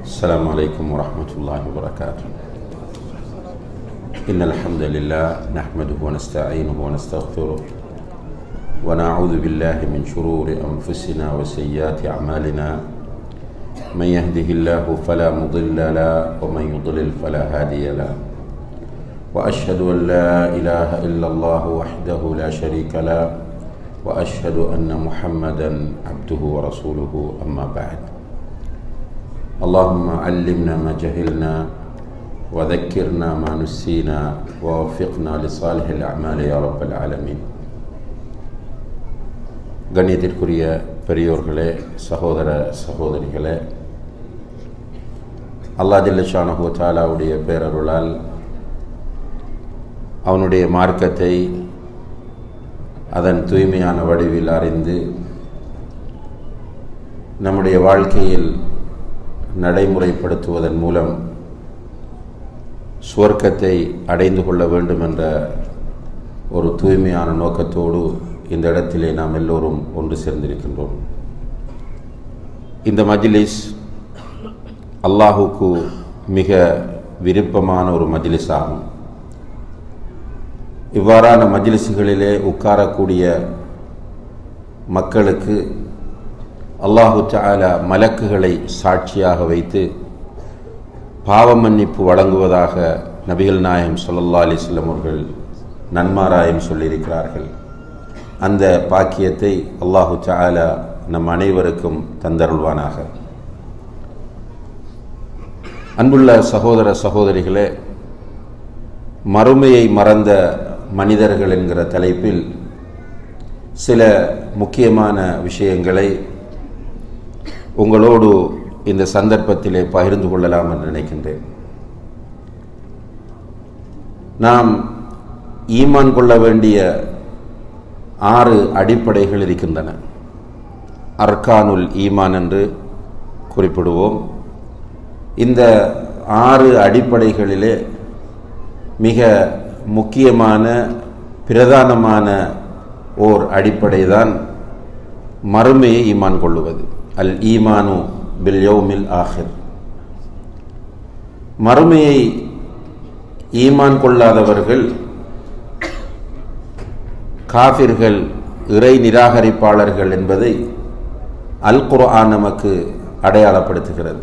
السلام عليكم ورحمة الله وبركاته إن الحمد لله نحمده ونستعينه ونستغفره ونعوذ بالله من شرور أنفسنا وسيئات أعمالنا من يهده الله فلا مضل له ومن يضلل فلا هادي له وأشهد أن لا إله إلا الله وحده لا شريك له وأشهد أن محمدا عبده ورسوله أما بعد اللهم علمنا ما جهلنا وذكرنا ما نسينا ووفقنا لصالح الأعمال يا رب العالمين கண்ணியத்திற்குரிய பெரியோர்களே சகோதர சகோதரிகளே அல்லா ஜில்லஷானஹு தாலாவுடைய பேரருளால் அவனுடைய மார்க்கத்தை அதன் தூய்மையான வடிவில் அறிந்து நம்முடைய வாழ்க்கையில் நடைமுறைப்படுத்துவதன் மூலம் சுவர்க்கத்தை அடைந்து கொள்ள வேண்டும் என்ற ஒரு தூய்மையான நோக்கத்தோடு இந்த இடத்திலே நாம் எல்லோரும் ஒன்று சேர்ந்திருக்கின்றோம் இந்த மஜ்லிஸ் அல்லாஹுக்கு மிக விருப்பமான ஒரு மஜ்லிஸ் ஆகும் இவ்வாறான மஜ்லிஸுகளிலே உட்காரக்கூடிய மக்களுக்கு அல்லாஹு தாலா மலக்குகளை சாட்சியாக வைத்து பாவ மன்னிப்பு வழங்குவதாக நபிகள் நாயம் சொல்லல்லா அலிஸ்லம் அவர்கள் நன்மாராயம் சொல்லியிருக்கிறார்கள் அந்த பாக்கியத்தை அல்லாஹு தாலா நம் அனைவருக்கும் தந்தருள்வானாக அன்புள்ள சகோதர சகோதரிகளே மறுமையை மறந்த மனிதர்கள் என்கிற தலைப்பில் சில முக்கியமான விஷயங்களை உங்களோடு இந்த சந்தர்ப்பத்திலே பகிர்ந்து கொள்ளலாம் என்று நினைக்கின்றேன் நாம் ஈமான் கொள்ள வேண்டிய ஆறு அடிப்படைகள் இருக்கின்றன அர்கானுல் ஈமான் என்று குறிப்பிடுவோம் இந்த ஆறு அடிப்படைகளிலே மிக முக்கியமான பிரதானமான ஓர் அடிப்படை தான் மறுமையை ஈமான் கொள்ளுவது அல் ஈமானு பில் யௌமில் ஆஹிர் மறுமையை ஈமான் கொள்ளாதவர்கள் காபிர்கள் இறை நிராகரிப்பாளர்கள் என்பதை அல் குர்ஆன் நமக்கு அடையாளப்படுத்துகிறது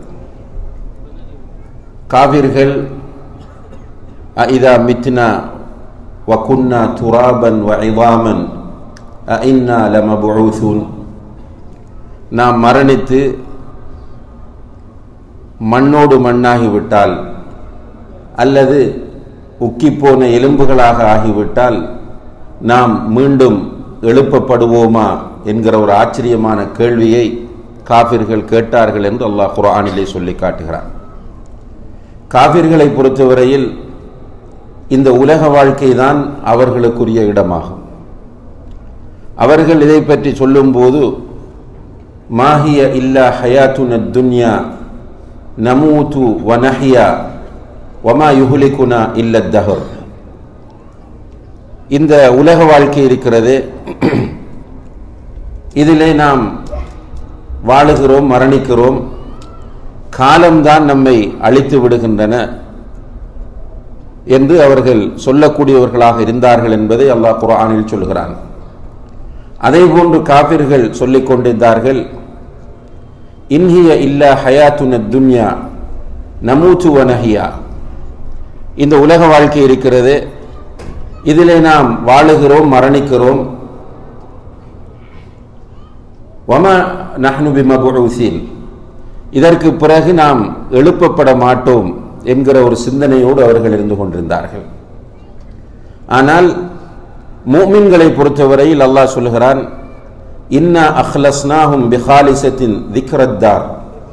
காவிர்கள் இதா மித்னா வகுன்னா துராபன் வ இவாமன் இன்னா லமபுசூன் நாம் மரணித்து மண்ணோடு மண்ணாகிவிட்டால் அல்லது உக்கிப்போன எலும்புகளாக ஆகிவிட்டால் நாம் மீண்டும் எழுப்பப்படுவோமா என்கிற ஒரு ஆச்சரியமான கேள்வியை காபிர்கள் கேட்டார்கள் என்று அல்லாஹ் குரானிலே சொல்லி காட்டுகிறான் காபிர்களை பொறுத்தவரையில் இந்த உலக வாழ்க்கை தான் அவர்களுக்குரிய இடமாகும் அவர்கள் இதை பற்றி சொல்லும்போது மாஹிய இல்லா ஹயாத்துன துன்யா நமூத்து வனஹியா வமா யுகுலிகுனா இல்ல தஹர் இந்த உலக வாழ்க்கை இருக்கிறது இதிலே நாம் வாழுகிறோம் மரணிக்கிறோம் காலம்தான் நம்மை அழித்து விடுகின்றன என்று அவர்கள் சொல்லக்கூடியவர்களாக இருந்தார்கள் என்பதை அல்லாஹ் குரானில் சொல்கிறான் அதே போன்று காபிர்கள் சொல்லிக் கொண்டிருந்தார்கள் இன்ஹிய இல்லா ஹயாத்துன துன்யா நமூச்சு வனஹியா இந்த உலக வாழ்க்கை இருக்கிறது இதிலே நாம் வாழுகிறோம் மரணிக்கிறோம் வம நஹ்னு பிமபுசீன் இதற்கு பிறகு நாம் எழுப்பப்பட மாட்டோம் என்கிற ஒரு சிந்தனையோடு அவர்கள் இருந்து கொண்டிருந்தார்கள் ஆனால் மூமின்களை பொறுத்தவரையில் அல்லாஹ் சொல்கிறான் இன்னா அஹ்லஸ்னாஹும் பிஹாலிசத்தின் திக்ரத்தார்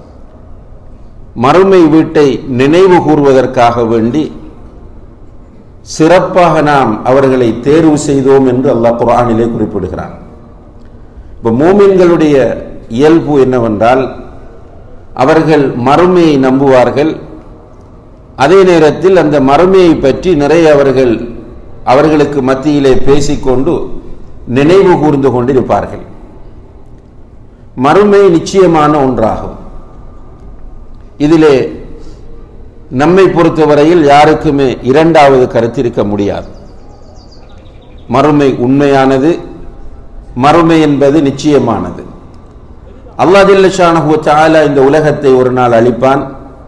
மறுமை வீட்டை நினைவு கூறுவதற்காக வேண்டி சிறப்பாக நாம் அவர்களை தேர்வு செய்தோம் என்று அல்லாஹ் குரானிலே குறிப்பிடுகிறான் இப்போ மூமின்களுடைய இயல்பு என்னவென்றால் அவர்கள் மறுமையை நம்புவார்கள் அதே நேரத்தில் அந்த மறுமையை பற்றி நிறைய அவர்கள் அவர்களுக்கு மத்தியிலே பேசிக்கொண்டு நினைவு கூர்ந்து கொண்டிருப்பார்கள் மறுமை நிச்சயமான ஒன்றாகும் இதிலே நம்மை பொறுத்தவரையில் யாருக்குமே இரண்டாவது கருத்து இருக்க முடியாது மறுமை உண்மையானது மறுமை என்பது நிச்சயமானது அல்லாஹில்லஷானஹு தாலா இந்த உலகத்தை ஒரு நாள் அழிப்பான்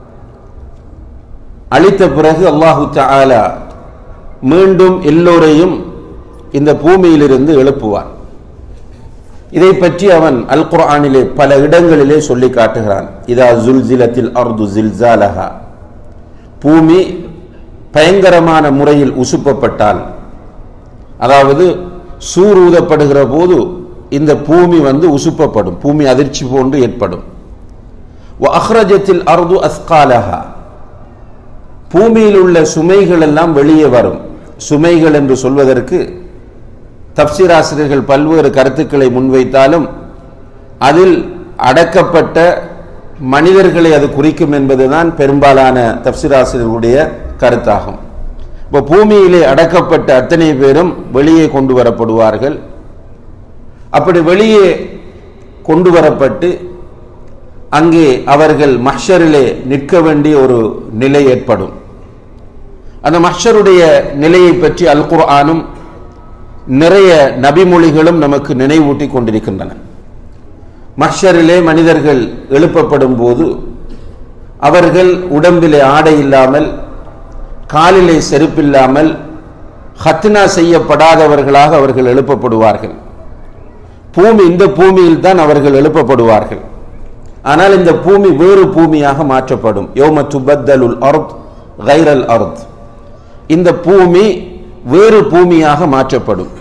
அழித்த பிறகு அல்லாஹு தாலா மீண்டும் எல்லோரையும் இந்த பூமியிலிருந்து எழுப்புவான் இதை பற்றி அவன் அல் குர்ஆனிலே பல இடங்களிலே சொல்லி காட்டுகிறான் இதா ஜுல்ஜிலத்தில் அர்து ஜில்சாலஹா பூமி பயங்கரமான முறையில் உசுப்பப்பட்டால் அதாவது சூர் ஊதப்படுகிற போது இந்த பூமி வந்து உசுப்பப்படும் பூமி அதிர்ச்சி போன்று ஏற்படும் அஹ்ரஜத்தில் அர்து அஸ்காலஹா பூமியில் உள்ள சுமைகள் எல்லாம் வெளியே வரும் சுமைகள் என்று சொல்வதற்கு தப்சீராசிரியர்கள் பல்வேறு கருத்துக்களை முன்வைத்தாலும் அதில் அடக்கப்பட்ட மனிதர்களை அது குறிக்கும் என்பதுதான் பெரும்பாலான தப்சீராசிரியர்களுடைய கருத்தாகும் இப்போ பூமியிலே அடக்கப்பட்ட அத்தனை பேரும் வெளியே கொண்டு வரப்படுவார்கள் அப்படி வெளியே கொண்டு வரப்பட்டு அங்கே அவர்கள் மஹ்ஷரிலே நிற்க வேண்டிய ஒரு நிலை ஏற்படும் அந்த மஹ்ஷருடைய நிலையை பற்றி அல் குர்ஆனும் நிறைய நபிமொழிகளும் நமக்கு நினைவூட்டி கொண்டிருக்கின்றன மஹ்ஷரிலே மனிதர்கள் எழுப்பப்படும் போது அவர்கள் உடம்பிலே ஆடை இல்லாமல் காலிலே செருப்பில்லாமல் ஹத்னா செய்யப்படாதவர்களாக அவர்கள் எழுப்பப்படுவார்கள் பூமி இந்த பூமியில் தான் அவர்கள் எழுப்பப்படுவார்கள் ஆனால் இந்த பூமி வேறு பூமியாக மாற்றப்படும் யோம துபத்தலுல் அர்த் கைரல் அர்த் இந்த பூமி வேறு பூமியாக மாற்றப்படும்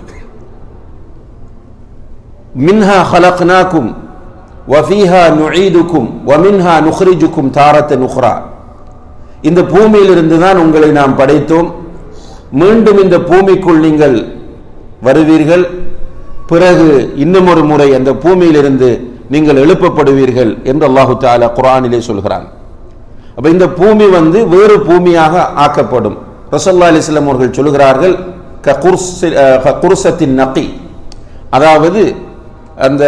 மின்ஹா ஹலக்னாக்கும் வஃபீஹா நுஈதுக்கும் வமின்ஹா நுஹ்ரிஜுக்கும் தாரத்த நுஹ்ரா இந்த பூமியிலிருந்து தான் உங்களை நாம் படைத்தோம் மீண்டும் இந்த பூமிக்குள் நீங்கள் வருவீர்கள் பிறகு இன்னும் ஒரு முறை அந்த பூமியிலிருந்து நீங்கள் எழுப்பப்படுவீர்கள் என்று அல்லாஹு தாலா குரானிலே சொல்கிறான் அப்ப இந்த பூமி வந்து வேறு பூமியாக ஆக்கப்படும் ரசல்லா அலிஸ்லாம் அவர்கள் சொல்கிறார்கள் குர்சத்தின் நக்கி அதாவது அந்த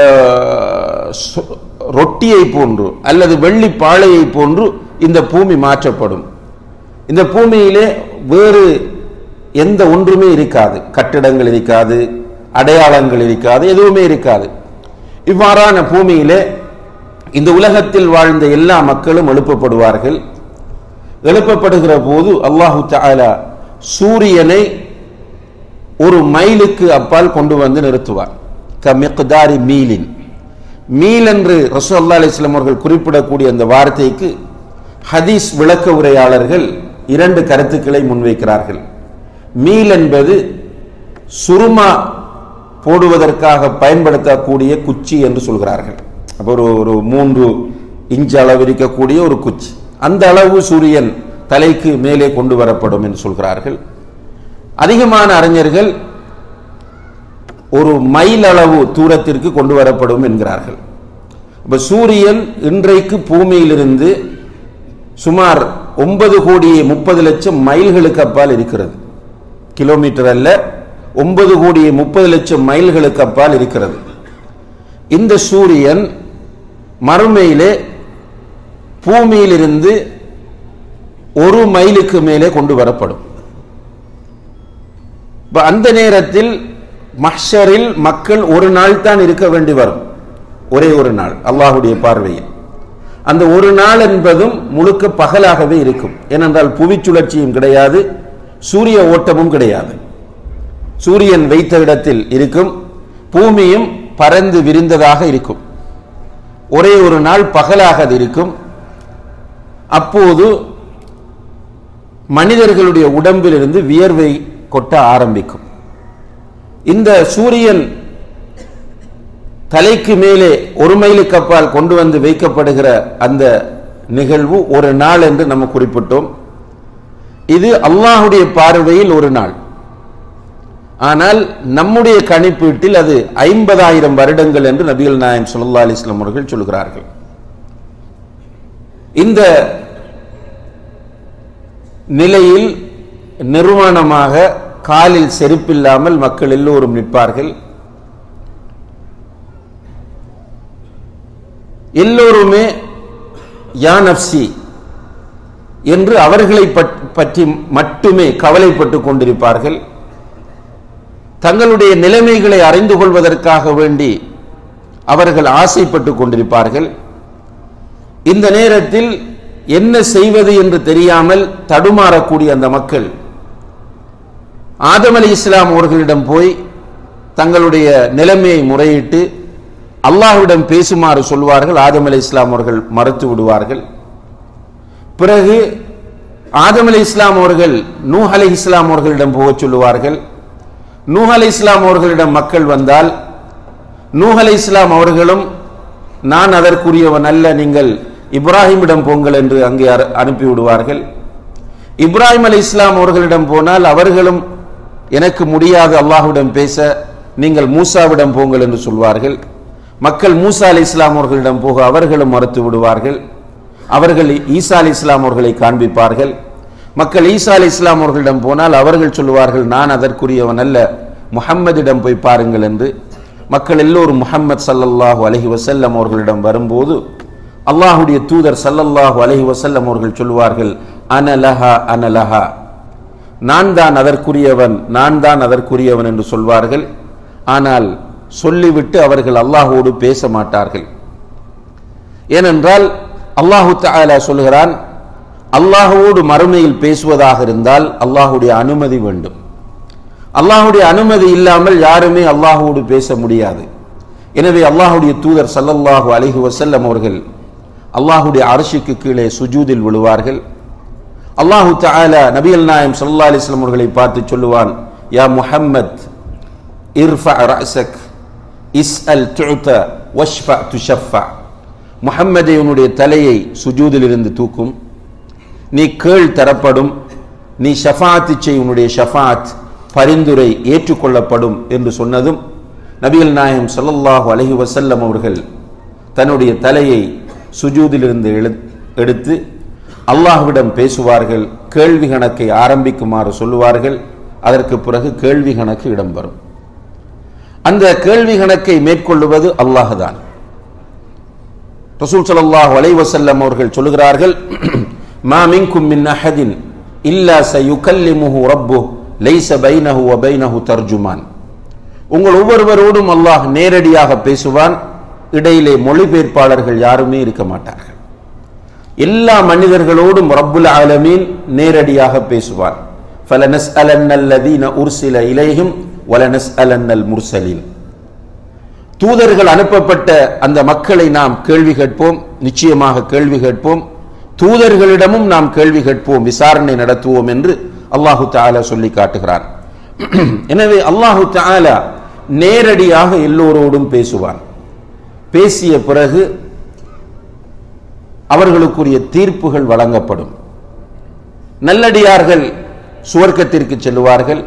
ரொட்டியை போன்று அல்லது வெள்ளி பாளையை போன்று இந்த பூமி மாற்றப்படும் இந்த பூமியிலே வேறு எந்த ஒன்றுமே இருக்காது கட்டிடங்கள் இருக்காது அடையாளங்கள் இருக்காது எதுவுமே இருக்காது இவ்வாறான பூமியிலே இந்த உலகத்தில் வாழ்ந்த எல்லா மக்களும் எழுப்பப்படுவார்கள் எழுப்பப்படுகிற போது அல்லாஹு தாலா சூரியனை ஒரு மைலுக்கு அப்பால் கொண்டு வந்து நிறுத்துவார் க மிக்தாரி மீலின் மீல் என்று ரசூ அல்லா அலிஸ்லாம் அவர்கள் குறிப்பிடக்கூடிய அந்த வார்த்தைக்கு ஹதீஸ் விளக்க உரையாளர்கள் இரண்டு கருத்துக்களை முன்வைக்கிறார்கள் மீல் என்பது சுருமா போடுவதற்காக பயன்படுத்தக்கூடிய குச்சி என்று சொல்கிறார்கள் அப்போ ஒரு ஒரு மூன்று இன்ச் அளவு இருக்கக்கூடிய ஒரு குச்சி அந்த அளவு சூரியன் தலைக்கு மேலே கொண்டு வரப்படும் என்று சொல்கிறார்கள் அதிகமான அறிஞர்கள் ஒரு மைல் அளவு தூரத்திற்கு கொண்டு வரப்படும் என்கிறார்கள் இப்ப சூரியன் இன்றைக்கு பூமியிலிருந்து சுமார் ஒன்பது கோடியே முப்பது லட்சம் மைல்களுக்கு அப்பால் இருக்கிறது கிலோமீட்டர் அல்ல ஒன்பது கோடியே முப்பது லட்சம் மைல்களுக்கு அப்பால் இருக்கிறது இந்த சூரியன் மறுமையிலே பூமியிலிருந்து ஒரு மைலுக்கு மேலே கொண்டு வரப்படும் அந்த நேரத்தில் மஹ்ஷரில் மக்கள் ஒரு நாள் தான் இருக்க வேண்டி வரும் ஒரே ஒரு நாள் அல்லாஹுடைய பார்வையில் அந்த ஒரு நாள் என்பதும் முழுக்க பகலாகவே இருக்கும் ஏனென்றால் புவி சுழற்சியும் கிடையாது சூரிய ஓட்டமும் கிடையாது சூரியன் வைத்த இடத்தில் இருக்கும் பூமியும் பறந்து விரிந்ததாக இருக்கும் ஒரே ஒரு நாள் பகலாக அது இருக்கும் அப்போது மனிதர்களுடைய உடம்பிலிருந்து வியர்வை கொட்ட ஆரம்பிக்கும் இந்த சூரியன் தலைக்கு மேலே ஒரு மைலுக்கு அப்பால் கொண்டு வந்து வைக்கப்படுகிற அந்த நிகழ்வு ஒரு நாள் என்று நம்ம குறிப்பிட்டோம் இது அல்லாஹுடைய பார்வையில் ஒரு நாள் ஆனால் நம்முடைய கணிப்பீட்டில் அது ஐம்பதாயிரம் வருடங்கள் என்று நபிகள் நாயம் சுல்லா அலிஸ்லாம் அவர்கள் சொல்கிறார்கள் இந்த நிலையில் நிர்வாணமாக காலில் செருப்பில்லாமல் மக்கள் எல்லோரும் நிற்பார்கள் எல்லோருமே யா நப்சி என்று அவர்களை பற்- பற்றி மட்டுமே கவலைப்பட்டு கொண்டிருப்பார்கள் தங்களுடைய நிலைமைகளை அறிந்து கொள்வதற்காக வேண்டி அவர்கள் ஆசைப்பட்டு கொண்டிருப்பார்கள் இந்த நேரத்தில் என்ன செய்வது என்று தெரியாமல் தடுமாறக்கூடிய அந்த மக்கள் ஆதம் அலி இஸ்லாம் அவர்களிடம் போய் தங்களுடைய நிலைமையை முறையிட்டு அல்லாஹ்விடம் பேசுமாறு சொல்வார்கள் ஆதம் அலி இஸ்லாம் அவர்கள் மறுத்து விடுவார்கள் பிறகு ஆதம் அலி இஸ்லாம் அவர்கள் நூஹ் அலி இஸ்லாம் அவர்களிடம் போகச் சொல்லுவார்கள் நூஹ் அலி இஸ்லாம் அவர்களிடம் மக்கள் வந்தால் நூஹ் அலி இஸ்லாம் அவர்களும் நான் அதற்குரியவன் அல்ல நீங்கள் இப்ராஹிமிடம் போங்கள் என்று அங்கே அரு- அனுப்பி விடுவார்கள் இப்ராஹிம் அலி இஸ்லாம் அவர்களிடம் போனால் அவர்களும் எனக்கு முடியாது அல்லாஹ்விடம் பேச நீங்கள் மூசாவிடம் போங்கள் என்று சொல்வார்கள் மக்கள் மூசா அலி இஸ்லாம் அவர்களிடம் போக அவர்களும் மறுத்து விடுவார்கள் அவர்கள் ஈசா அலி இஸ்லாம் அவர்களை காண்பிப்பார்கள் மக்கள் ஈசா அலி இஸ்லாம் அவர்களிடம் போனால் அவர்கள் சொல்லுவார்கள் நான் அதற்குரியவன் அல்ல முஹம்மதிடம் போய் பாருங்கள் என்று மக்கள் எல்லோரும் முஹம்மது ஸல்லல்லாஹு அலைஹி வஸல்லம் அவர்களிடம் வரும்போது அல்லாஹ்வுடைய தூதர் ஸல்லல்லாஹு அலைஹி வஸல்லம் அவர்கள் சொல்லுவார்கள் அனலஹா அனலஹா நான் தான் அதற்குரியவன் நான் தான் அதற்குரியவன் என்று சொல்வார்கள் ஆனால் சொல்லிவிட்டு அவர்கள் அல்லாஹ்வோடு பேச மாட்டார்கள் ஏனென்றால் அல்லாஹு தஆலா சொல்கிறான் அல்லாஹ்வோடு மறுமையில் பேசுவதாக இருந்தால் அல்லாஹ்வுடைய அனுமதி வேண்டும் அல்லாஹ்வுடைய அனுமதி இல்லாமல் யாருமே அல்லாஹ்வோடு பேச முடியாது எனவே அல்லாஹ்வுடைய தூதர் ஸல்லல்லாஹு அலைஹி வஸல்லம் அவர்கள் அல்லாஹ்வுடைய அரிசிக்கு கீழே சுஜூதில் விழுவார்கள் அல்லாஹு தஆலா நபிகள் நாயம் ஸல்லல்லாஹு அலைஹி வஸல்லம் அவர்களை பார்த்து சொல்லுவான் யா முஹம்மத் இர்ஃபா ரஅஸக் இஸ்அல் து'த வஷ்ஃபா துஷஃபா முஹம்மதே உன்னுடைய தலையை சுஜூதில் இருந்து தூக்கும் நீ கேள் தரப்படும் நீ ஷஃபாத்து செய் உன்னுடைய ஷஃபாத் பரிந்துரை ஏற்றுக்கொள்ளப்படும் என்று சொன்னதும் நபிகள் நாயகம் ஸல்லல்லாஹு அலைஹி வஸல்லம் அவர்கள் தன்னுடைய தலையை சுஜூதிலிருந்து எழு- எடுத்து அல்லாஹ்விடம் பேசுவார்கள் கேள்வி கணக்கை ஆரம்பிக்குமாறு சொல்லுவார்கள் அதற்கு பிறகு கேள்வி கணக்கு இடம்பெறும் அந்த கேள்வி கணக்கை மேற்கொள்ளுவது அல்லாஹ்தான் ரசூல் ஸல்லல்லாஹு அலைஹி வஸல்லம் அவர்கள் சொல்லுகிறார்கள் மா மின்கும் மின் அஹதின் இல்லா சயுகல்லிமுஹு ரப்புஹு லைஸ பைனஹு வ பைனஹு தர்ஜுமான் உங்கள் ஒவ்வொருவரோடும் அல்லாஹ் நேரடியாக பேசுவான் இடையிலே மொழிபெயர்ப்பாளர்கள் யாருமே இருக்க மாட்டார்கள் எல்லா மனிதர்களோடும் ரப்புல் ஆலமீன் நேரடியாக பேசுவான் فَلَنَسْأَلَنَّ الَّذِينَ أُرْسِلَ إِلَيْهِمْ وَلَنَسْأَلَنَّ الْمُرْسَلِينَ தூதர்கள் அனுப்பப்பட்ட அந்த மக்களை நாம் கேள்வி கேட்போம் நிச்சயமாக கேள்வி கேட்போம் தூதர்களிடமும் நாம் கேள்வி கேட்போம் விசாரணை நடத்துவோம் என்று அல்லாஹு தஆலா சொல்லி காட்டுகிறான் எனவே அல்லாஹு தஆலா நேரடியாக எல்லோரோடும் பேசுவான் பேசிய பிறகு அவர்களுக்குரிய தீர்ப்புகள் வழங்கப்படும் நல்லடியார்கள் சுவர்க்கத்திற்கு செல்லுவார்கள்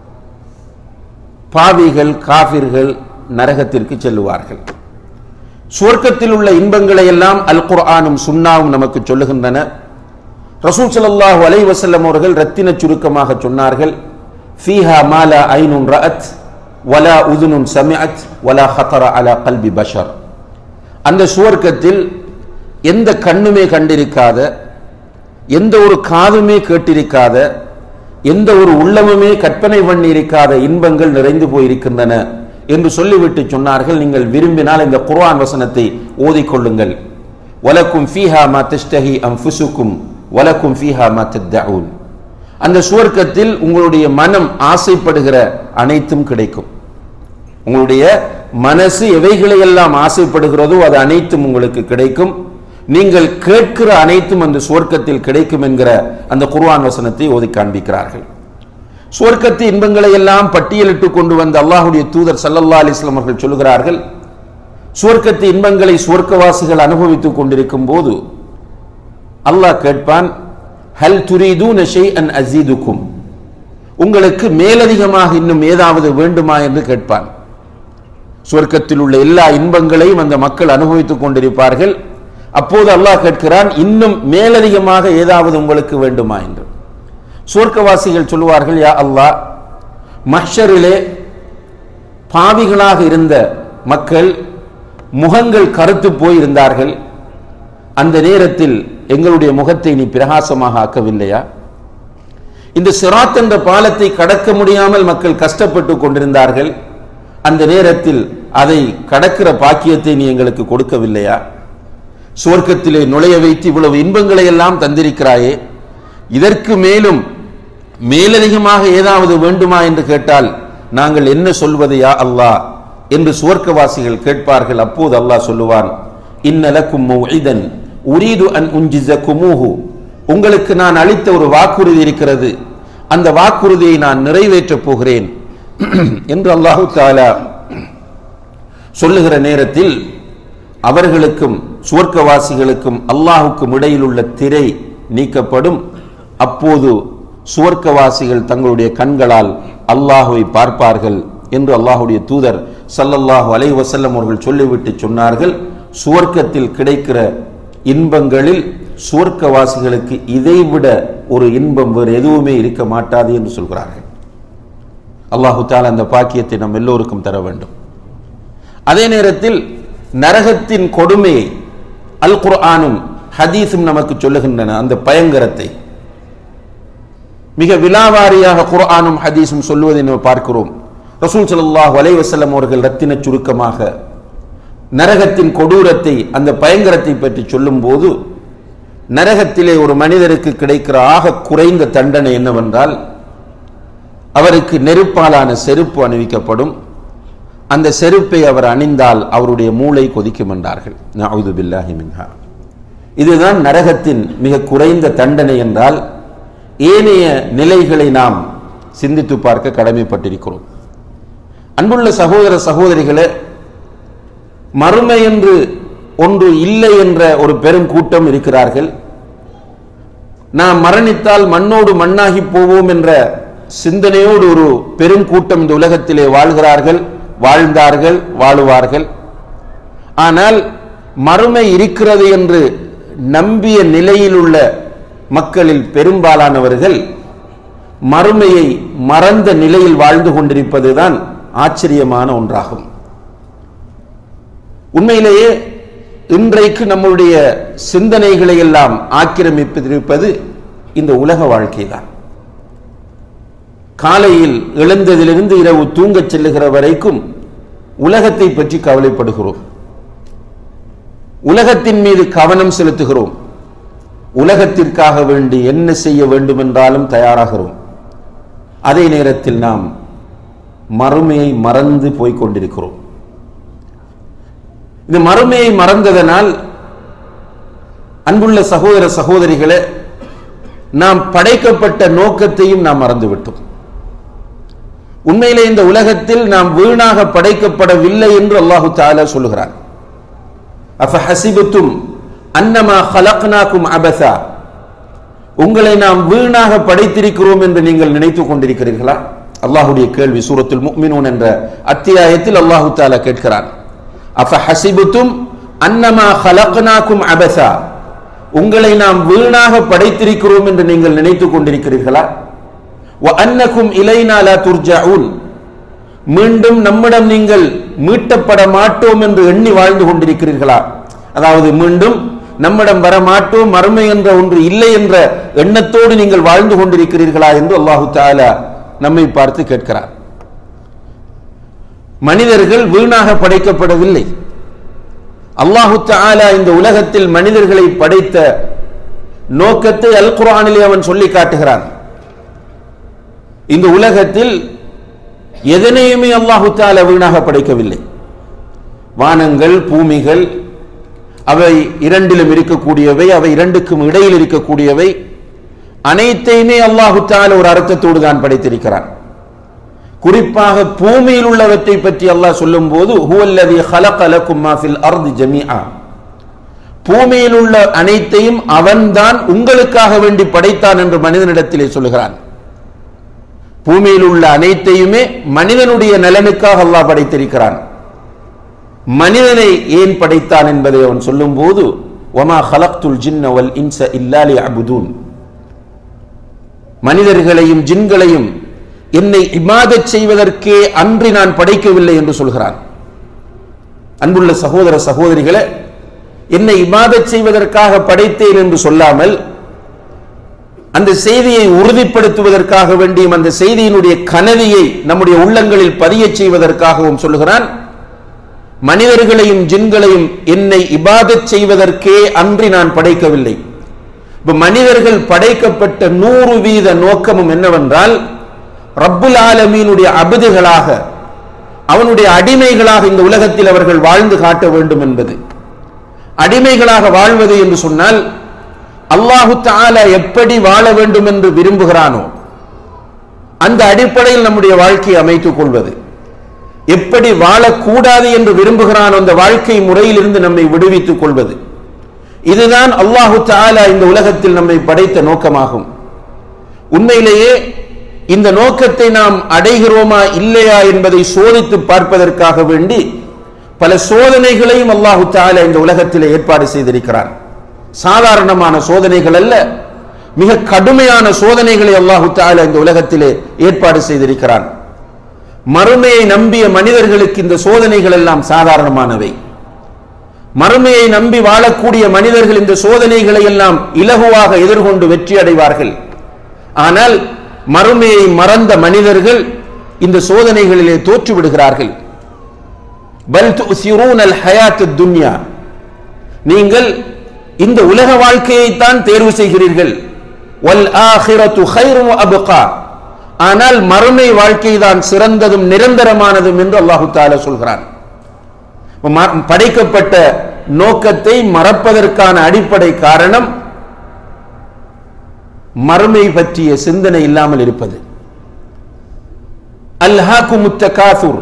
பாவிகள் காபிர்கள் நரகத்திற்கு செல்லுவார்கள் சுவர்க்கத்தில் உள்ள இன்பங்களை எல்லாம் அல் குர்ஆனும் சுன்னாவும் நமக்கு சொல்லுகின்றன ரசூல் ஸல்லல்லாஹு அலைஹி வஸல்லம் அவர்கள் ரத்தின சுருக்கமாக சொன்னார்கள் ஃபீஹா மாலா ஐனுன் ரஅத் வலா உதுனுன் சமிஅத் வலா ஹதர அலா கல்பி பஷர் அந்த சுவர்க்கத்தில் எந்த கண்ணுமே கண்டிருக்காத எந்த ஒரு காதுமே கேட்டிருக்காத எந்த ஒரு உள்ளமுமே கற்பனை பண்ணியிருக்காத இன்பங்கள் நிறைந்து போயிருக்கின்றன என்று சொல்லிவிட்டு சொன்னார்கள் நீங்கள் விரும்பினால் இந்த குர்ஆன் வசனத்தை ஓதிக்கொள்ளுங்கள் வலக்கும் ஃபீஹா மா தஷ்டஹி அன்ஃபுசுக்கும் வலக்கும் ஃபீஹா மா தத்தஊன் அந்த சுவர்க்கத்தில் உங்களுடைய மனம் ஆசைப்படுகிற அனைத்தும் கிடைக்கும் உங்களுடைய மனசு எவைகளை எல்லாம் ஆசைப்படுகிறதோ அது அனைத்தும் உங்களுக்கு கிடைக்கும் நீங்கள் கேட்கிற அனைத்தும் அந்த சுவர்க்கத்தில் கிடைக்கும் என்கிற அந்த குர்ஆன் வசனத்தை ஓதி காண்பிக்கிறார்கள் சுவர்க்கத்து இன்பங்களை எல்லாம் பட்டியலிட்டு கொண்டு வந்த அல்லாஹ்வுடைய தூதர் ஸல்லல்லாஹு அலைஹி வஸல்லம் அவர்கள் சொல்லுகிறார்கள் சுவர்க்கத்து இன்பங்களை சுவர்க்கவாசிகள் அனுபவித்துக் கொண்டிருக்கும் போது அல்லாஹ் கேட்பான் ஹல் துரீதூன ஷைஅன் அஸீதுக்கும் உங்களுக்கு மேலதிகமாக இன்னும் ஏதாவது வேண்டுமா என்று கேட்பான் சுவர்க்கத்தில் உள்ள எல்லா இன்பங்களையும் அந்த மக்கள் அனுபவித்துக் கொண்டிருப்பார்கள் அப்போது அல்லாஹ் கேட்கிறான் இன்னும் மேலதிகமாக ஏதாவது உங்களுக்கு வேண்டுமா என்று சுவர்க்கவாசிகள் சொல்லுவார்கள் யா அல்லாஹ் மஹ்ஷரிலே பாவிகளாக இருந்த மக்கள் முகங்கள் கருத்து போய் இருந்தார்கள் அந்த நேரத்தில் எங்களுடைய முகத்தை நீ பிரகாசமாக ஆக்கவில்லையா இந்த சிராத் என்ற பாலத்தை கடக்க முடியாமல் மக்கள் கஷ்டப்பட்டு கொண்டிருந்தார்கள் அந்த நேரத்தில் அதை கடக்கிற பாக்கியத்தை நீ எங்களுக்கு கொடுக்கவில்லையா சுவர்க்கத்திலே நுழைய வைத்து இவ்வளவு இன்பங்களை எல்லாம் தந்திருக்கிறாயே இதற்கு மேலும் மேலதிகமாக ஏதாவது வேண்டுமா என்று கேட்டால் நாங்கள் என்ன சொல்வது யா அல்லாஹ் என்று சுவர்க்கவாசிகள் கேட்பார்கள் அப்போது அல்லாஹ் சொல்லுவான் இன்னலக்கும் மௌஇதன் உரீது அன் உஞ்சிஸகுமூஹு உங்களுக்கு நான் அளித்த ஒரு வாக்குறுதி இருக்கிறது அந்த வாக்குறுதியை நான் நிறைவேற்றப் போகிறேன் என்று அல்லாஹு தாலா சொல்லுகிற நேரத்தில் அவர்களுக்கும் சுவர்க்கவாசிகளுக்கும் அல்லாஹுக்கும் இடையில் உள்ள திரை நீக்கப்படும் அப்போது சுவர்க்கவாசிகள் தங்களுடைய கண்களால் அல்லாஹுவை பார்ப்பார்கள் என்று அல்லாஹுடைய தூதர் ஸல்லல்லாஹு அலைஹி வஸல்லம் அவர்கள் சொல்லிவிட்டு சொன்னார்கள் சுவர்க்கத்தில் கிடைக்கிற இன்பங்களில் சுவர்க்கவாசிகளுக்கு இதைவிட ஒரு இன்பம் வேறு எதுவுமே இருக்க மாட்டாது என்று சொல்கிறார்கள் அல்லாஹு தாலா அந்த பாக்கியத்தை நம் எல்லோருக்கும் தர வேண்டும் அதே நேரத்தில் நரகத்தின் கொடுமையை அல் குர்ஆனும் ஹதீஸும் நமக்கு சொல்லுகின்றன அந்த பயங்கரத்தை மிக விலாவாரியாக குர்ஆனும் ஹதீஸும் சொல்லுவதை நம்ம பார்க்கிறோம் ரசூல் ஸல்லல்லாஹு அலைஹி வஸல்லம் அவர்கள் ரத்தின சுருக்கமாக நரகத்தின் கொடூரத்தை அந்த பயங்கரத்தை பற்றி சொல்லும்போது நரகத்திலே ஒரு மனிதருக்கு கிடைக்கிற ஆக குறைந்த தண்டனை என்னவென்றால் அவருக்கு நெருப்பாலான செருப்பு அணிவிக்கப்படும் அந்த செருப்பை அவர் அணிந்தால் அவருடைய மூளை கொதிக்கும் என்றார்கள் நஅூது பில்லாஹி மின்ஹா இதுதான் நரகத்தின் மிக குறைந்த தண்டனை என்றால் ஏனைய நிலைகளை நாம் சிந்தித்து பார்க்க கடமைப்பட்டிருக்கிறோம் அன்புள்ள சகோதர சகோதரிகளே மறுமை என்று ஒன்று இல்லை என்ற ஒரு பெரும் கூட்டம் இருக்கிறார்கள் நாம் மரணித்தால் மண்ணோடு மண்ணாகி போவோம் என்ற சிந்தனையோடு ஒரு பெரும் கூட்டம் இந்த உலகத்திலே வாழ்கிறார்கள் வாழ்ந்தார்கள் வாழுவார்கள் ஆனால் மறுமை இருக்கிறது என்று நம்பிய நிலையில் உள்ள மக்களில் பெரும்பாலானவர்கள் மறுமையை மறந்த நிலையில் வாழ்ந்து கொண்டிருப்பதுதான் ஆச்சரியமான ஒன்றாகும் உண்மையிலேயே இன்றைக்கு நம்முடைய சிந்தனைகளை எல்லாம் ஆக்கிரமிப்பிருப்பது இந்த உலக வாழ்க்கைதான் காலையில் எழுந்ததிலிருந்து இரவு தூங்கச் செல்லுகிற வரைக்கும் உலகத்தை பற்றி கவலைப்படுகிறோம் உலகத்தின் மீது கவனம் செலுத்துகிறோம் உலகத்திற்காக வேண்டி என்ன செய்ய வேண்டும் என்றாலும் தயாராகிறோம் அதே நேரத்தில் நாம் மறுமையை மறந்து போய்க் கொண்டிருக்கிறோம் இந்த மறுமையை மறந்ததனால் அன்புள்ள சகோதர சகோதரிகளே நாம் படைக்கப்பட்ட நோக்கத்தையும் நாம் மறந்துவிட்டோம் உண்மையிலே இந்த உலகத்தில் நாம் வீணாக படைக்கப்படவில்லை என்று அல்லாஹு தாலா சொல்லுகிறான் அஃபஹசிபத்தும் அன்னமா ஹலக்னாக்கும் அபசா உங்களை நாம் வீணாக படைத்திருக்கிறோம் என்று நீங்கள் நினைத்துக் கொண்டிருக்கிறீர்களா அல்லாஹுடைய கேள்வி சூரத்துல் முக்மினூன் என்ற அத்தியாயத்தில் அல்லாஹு தாலா கேட்கிறான் அஃபஹசிபத்தும் அன்னமா ஹலக்னாக்கும் அபசா உங்களை நாம் வீணாக படைத்திருக்கிறோம் என்று நீங்கள் நினைத்துக் கொண்டிருக்கிறீர்களா அன்னக்கும் இலைனா லா துர்ஜாவுன் மீண்டும் நம்மிடம் நீங்கள் மீட்டப்பட மாட்டோம் என்று எண்ணி வாழ்ந்து கொண்டிருக்கிறீர்களா அதாவது மீண்டும் நம்மிடம் வர மாட்டோம் மறுமை என்ற ஒன்று இல்லை என்ற எண்ணத்தோடு நீங்கள் வாழ்ந்து கொண்டிருக்கிறீர்களா என்று அல்லாஹு தாலா நம்மை பார்த்து கேட்கிறார் மனிதர்கள் வீணாக படைக்கப்படவில்லை அல்லாஹு தாலா இந்த உலகத்தில் மனிதர்களை படைத்த நோக்கத்தை அல் குரானிலே அவன் சொல்லி காட்டுகிறான் இந்த உலகத்தில் எதனையுமே அல்லாஹு தாலா வீணாக படைக்கவில்லை வானங்கள் பூமிகள் அவை இரண்டிலும் இருக்கக்கூடியவை அவை இரண்டுக்கும் இடையில் இருக்கக்கூடியவை அனைத்தையுமே அல்லாஹு தாலா ஒரு அர்த்தத்தோடு தான் படைத்திருக்கிறான் குறிப்பாக பூமியில் உள்ளவற்றை பற்றி அல்லாஹ் சொல்லும் போது ஹுவல்லதி ஹலக லக்கும் மா ஃபில் அர்தி ஜமீஆ பூமியில் உள்ள அனைத்தையும் அவன்தான் உங்களுக்காக வேண்டி படைத்தான் என்று மனிதனிடத்திலே சொல்லுகிறான் பூமியில் உள்ள அனைத்தையுமே மனிதனுடைய நலனுக்காக அல்லாஹ் படைத்திருக்கிறான் மனிதனை ஏன் படைத்தான் என்பதை அவன் சொல்லும் போது ஒமா ஹலக்துல் ஜின்ன வல் இன்ச இல்லாலி அபுதூன் மனிதர்களையும் ஜின்களையும் என்னை இமாதச் செய்வதற்கே அன்றி நான் படைக்கவில்லை என்று சொல்கிறான் அன்புள்ள சகோதர சகோதரிகளே என்னை இபாதத் செய்வதற்காக படைத்தேன் என்று சொல்லாமல் அந்த செய்தியை உறுதிப்படுத்துவதற்காக வேண்டியும் அந்த செய்தியினுடைய கனவியை நம்முடைய உள்ளங்களில் பதியச் செய்வதற்காகவும் சொல்லுகிறான் மனிதர்களையும் ஜின்களையும் என்னை இபாதத் செய்வதற்கே அன்றி நான் படைக்கவில்லை இப்ப மனிதர்கள் படைக்கப்பட்ட நூறு வீத நோக்கமும் என்னவென்றால் ரப்புல் ஆலமீனுடைய அபதுகளாக அவனுடைய அடிமைகளாக இந்த உலகத்தில் அவர்கள் வாழ்ந்து காட்ட வேண்டும் என்பது அடிமைகளாக வாழ்வது என்று சொன்னால் அல்லாஹு தாலா எப்படி வாழ வேண்டும் என்று விரும்புகிறானோ அந்த அடிப்படையில் நம்முடைய வாழ்க்கையை அமைத்துக் கொள்வது எப்படி வாழக்கூடாது என்று விரும்புகிறானோ அந்த வாழ்க்கை முறையிலிருந்து நம்மை விடுவித்துக் கொள்வது இதுதான் அல்லாஹு தாலா இந்த உலகத்தில் நம்மை படைத்த நோக்கமாகும் உண்மையிலேயே இந்த நோக்கத்தை நாம் அடைகிறோமா இல்லையா என்பதை சோதித்து பார்ப்பதற்காக வேண்டி பல சோதனைகளையும் அல்லாஹு தாலா இந்த உலகத்தில் ஏற்பாடு செய்திருக்கிறான் சாதாரணமான சோதனைகள் அல்ல மிக கடுமையான சோதனைகளை அல்லாஹு தாலா இந்த உலகத்திலே ஏற்பாடு செய்திருக்கிறான் மறுமையை நம்பிய மனிதர்களுக்கு இந்த சோதனைகள் எல்லாம் சாதாரணமானவை மறுமையை நம்பி வாழக்கூடிய மனிதர்கள் இந்த சோதனைகளை எல்லாம் இலகுவாக எதிர்கொண்டு வெற்றி அடைவார்கள் ஆனால் மறுமையை மறந்த மனிதர்கள் இந்த சோதனைகளிலே தோற்று விடுகிறார்கள் பல் துசிரூனல் ஹயாத்து துன்யா நீங்கள் இந்த உலக வாழ்க்கையைத்தான் தேர்வு செய்கிறீர்கள் வல் ஆஹிரத்து ஹைரும் அபுகா ஆனால் மறுமை வாழ்க்கை தான் சிறந்ததும் நிரந்தரமானதும் என்று அல்லாஹு தாலா சொல்கிறான் படைக்கப்பட்ட நோக்கத்தை மறப்பதற்கான அடிப்படை காரணம் மறுமை பற்றிய சிந்தனை இல்லாமல் இருப்பது அல்ஹாக்கு முத்தகாசுர்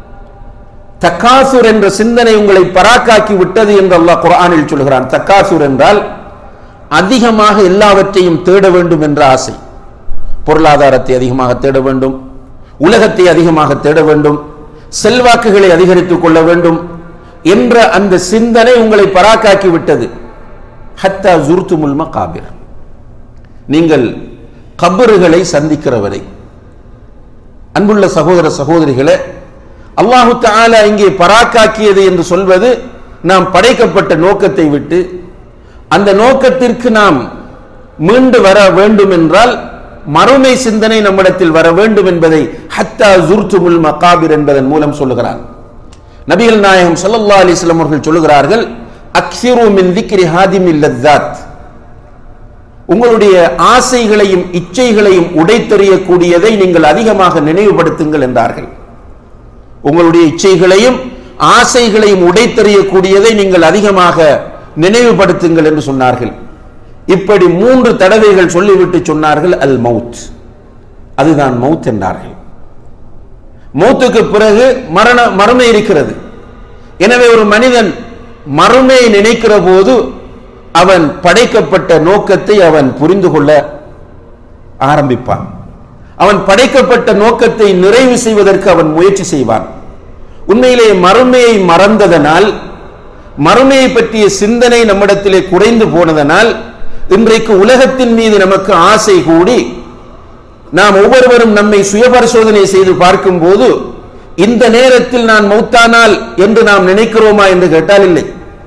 தக்காசுர் என்ற சிந்தனை உங்களை பராக்காக்கி விட்டது என்று அல்லாஹ் குரானில் சொல்கிறான் தக்காசுர் என்றால் அதிகமாக எல்லாவற்றையும் தேட வேண்டும் என்ற ஆசை பொருளாதாரத்தை அதிகமாக தேட வேண்டும் உலகத்தை அதிகமாக தேட வேண்டும் செல்வாக்குகளை அதிகரித்துக் கொள்ள வேண்டும் என்ற அந்த சிந்தனை உங்களை பராக்காக்கி விட்டது ஹத்தா ஜுர்துமுல் மகாபிர் நீங்கள் கபறுகளை சந்திக்கிறவரை அன்புள்ள சகோதர சகோதரிகளே அல்லாஹு தாலா இங்கே பராக்காக்கியது என்று சொல்வது நாம் படைக்கப்பட்ட நோக்கத்தை விட்டு அந்த நோக்கத்திற்கு நாம் மீண்டு வர வேண்டும் என்றால் மறுமை சிந்தனை நம்மிடத்தில் வர வேண்டும் என்பதை ஹத்தா ஜுர்துமுல் மகாபிர் என்பதன் மூலம் சொல்லுகிறான் நபிகள் நாயகம் சல்லல்லா அலிஸ்லாம் அவர்கள் சொல்லுகிறார்கள் அக்ஸிரு மின் திக்ரி ஹாதிமில் லத்தாத் உங்களுடைய ஆசைகளையும் இச்சைகளையும் உடைத்தெறியக்கூடியதை நீங்கள் அதிகமாக நினைவுபடுத்துங்கள் என்றார்கள் உங்களுடைய இச்சைகளையும் ஆசைகளையும் உடைத்தெறியக்கூடியதை நீங்கள் அதிகமாக நினைவுபடுத்துங்கள் என்று சொன்னார்கள் இப்படி மூன்று தடவைகள் சொல்லிவிட்டு சொன்னார்கள் அல் மவுத் அதுதான் மவுத் என்றார்கள் மௌத்துக்கு பிறகு மரண மறுமை இருக்கிறது எனவே ஒரு மனிதன் மறுமையை நினைக்கிற போது அவன் படைக்கப்பட்ட நோக்கத்தை அவன் புரிந்து கொள்ள ஆரம்பிப்பான் அவன் படைக்கப்பட்ட நோக்கத்தை நிறைவு செய்வதற்கு அவன் முயற்சி செய்வான் உண்மையிலே மறுமையை மறந்ததனால் மறுமையை பற்றிய சிந்தனை நம்மிடத்திலே குறைந்து போனதனால் இன்றைக்கு உலகத்தின் மீது நமக்கு ஆசை கூடி நாம் ஒவ்வொருவரும் நம்மை சுயபரிசோதனை செய்து பார்க்கும் போது இந்த நேரத்தில் நான் மௌத்தானால் என்று நாம் நினைக்கிறோமா என்று கேட்டால் இல்லை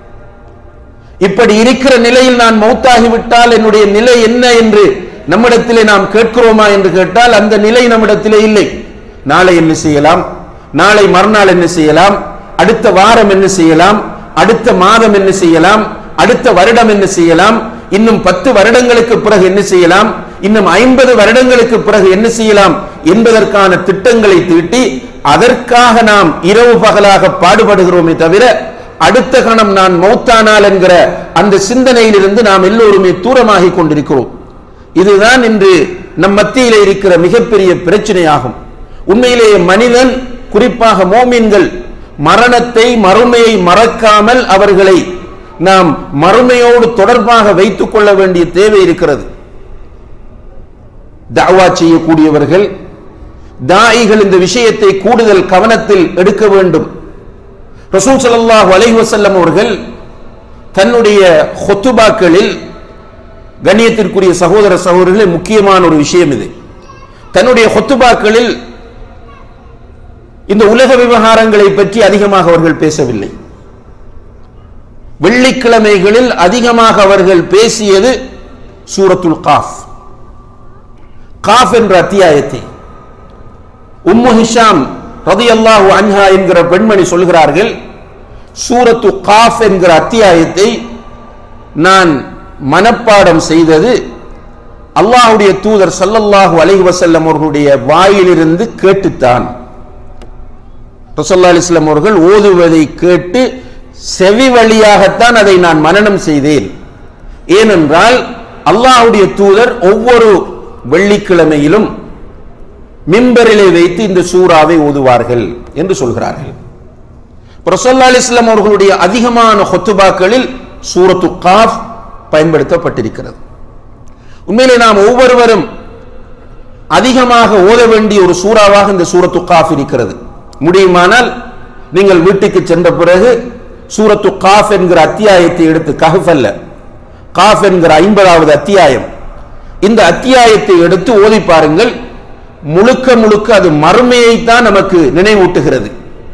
இப்படி இருக்கிற நிலையில் நான் மௌத்தாகிவிட்டால் என்னுடைய நிலை என்ன என்று நம்மிடத்திலே நாம் கேட்கிறோமா என்று கேட்டால் அந்த நிலை நம்மிடத்திலே இல்லை நாளை என்ன செய்யலாம் நாளை மறுநாள் என்ன செய்யலாம் அடுத்த வாரம் என்ன செய்யலாம் அடுத்த மாதம் என்ன செய்யலாம் அடுத்த வருடம் என்ன செய்யலாம் இன்னும் பத்து வருடங்களுக்கு பிறகு என்ன செய்யலாம் இன்னும் ஐம்பது வருடங்களுக்கு பிறகு என்ன செய்யலாம் என்பதற்கான திட்டங்களை தீட்டி அதற்காக நாம் இரவு பகலாக பாடுபடுகிறோமே தவிர அடுத்த கணம் நான் மௌத்தானால் என்கிற அந்த சிந்தனையிலிருந்து நாம் எல்லோருமே தூரமாகி கொண்டிருக்கிறோம் இதுதான் இன்று நம் மத்தியிலே இருக்கிற மிகப்பெரிய பிரச்சனையாகும் உண்மையிலேயே மனிதன் குறிப்பாக மோமீன்கள் மரணத்தை மறுமையை மறக்காமல் அவர்களை நாம் மறுமையோடு தொடர்பாக வைத்துக் கொள்ள வேண்டிய தேவை இருக்கிறது தாவா செய்யக்கூடியவர்கள் தாயிகள் இந்த விஷயத்தை கூடுதல் கவனத்தில் எடுக்க வேண்டும் ரசூல் ஸல்லல்லாஹு அலைஹி வஸல்லம் அவர்கள் தன்னுடைய ஹொத்துபாக்களில் கண்ணியத்திற்குரிய சகோதர சகோதரர்களே முக்கியமான ஒரு விஷயம் இது தன்னுடைய ஹொத்துபாக்களில் இந்த உலக விவகாரங்களை பற்றி அதிகமாக அவர்கள் பேசவில்லை வெள்ளிக்கிழமைகளில் அதிகமாக அவர்கள் பேசியது சூரத்துல் காஃப் காஃப் என்ற அத்தியாயத்தை உம்மு ஹிஷாம் ரதியல்லாஹு அன்ஹா என்கிற பெண்மணி சொல்கிறார்கள் சூரத்து காஃப் என்கிற அத்தியாயத்தை நான் மனப்பாடம் செய்தது அல்லாஹ்வுடைய தூதர் ஸல்லல்லாஹு அலைஹி வஸல்லம் அவர்களுடைய வாயிலிருந்து கேட்டுத்தான் ரசல்லா அலிஸ்லாம் அவர்கள் ஓதுவதை கேட்டு செவி வழியாகத்தான் அதை நான் மனனம் செய்தேன் ஏனென்றால் அல்லாஹ்வுடைய தூதர் ஒவ்வொரு வெள்ளிக்கிழமையிலும் மிம்பரிலே வைத்து இந்த சூறாவை ஓதுவார்கள் என்று சொல்கிறார்கள் ரசல்லா அலிஸ்லாம் அவர்களுடைய அதிகமான ஹொத்துபாக்களில் சூரத்து காஃப் பயன்படுத்தப்பட்டிருக்கிறது உண்மையிலே நாம் ஒவ்வொருவரும் அதிகமாக ஓத வேண்டிய ஒரு சூறாவாக இந்த சூரத்து காஃப் இருக்கிறது முடியுமானால் நீங்கள் வீட்டுக்கு சென்ற பிறகு சூரத்து காஃப் என்கிற அத்தியாயத்தை எடுத்து கஹஃப் அல்ல காஃப் என்கிற ஐம்பதாவது அத்தியாயம் இந்த அத்தியாயத்தை எடுத்து ஓதி பாருங்கள் முழுக்க முழுக்க அது மறுமையைத்தான் நமக்கு நினைவூட்டுகிறது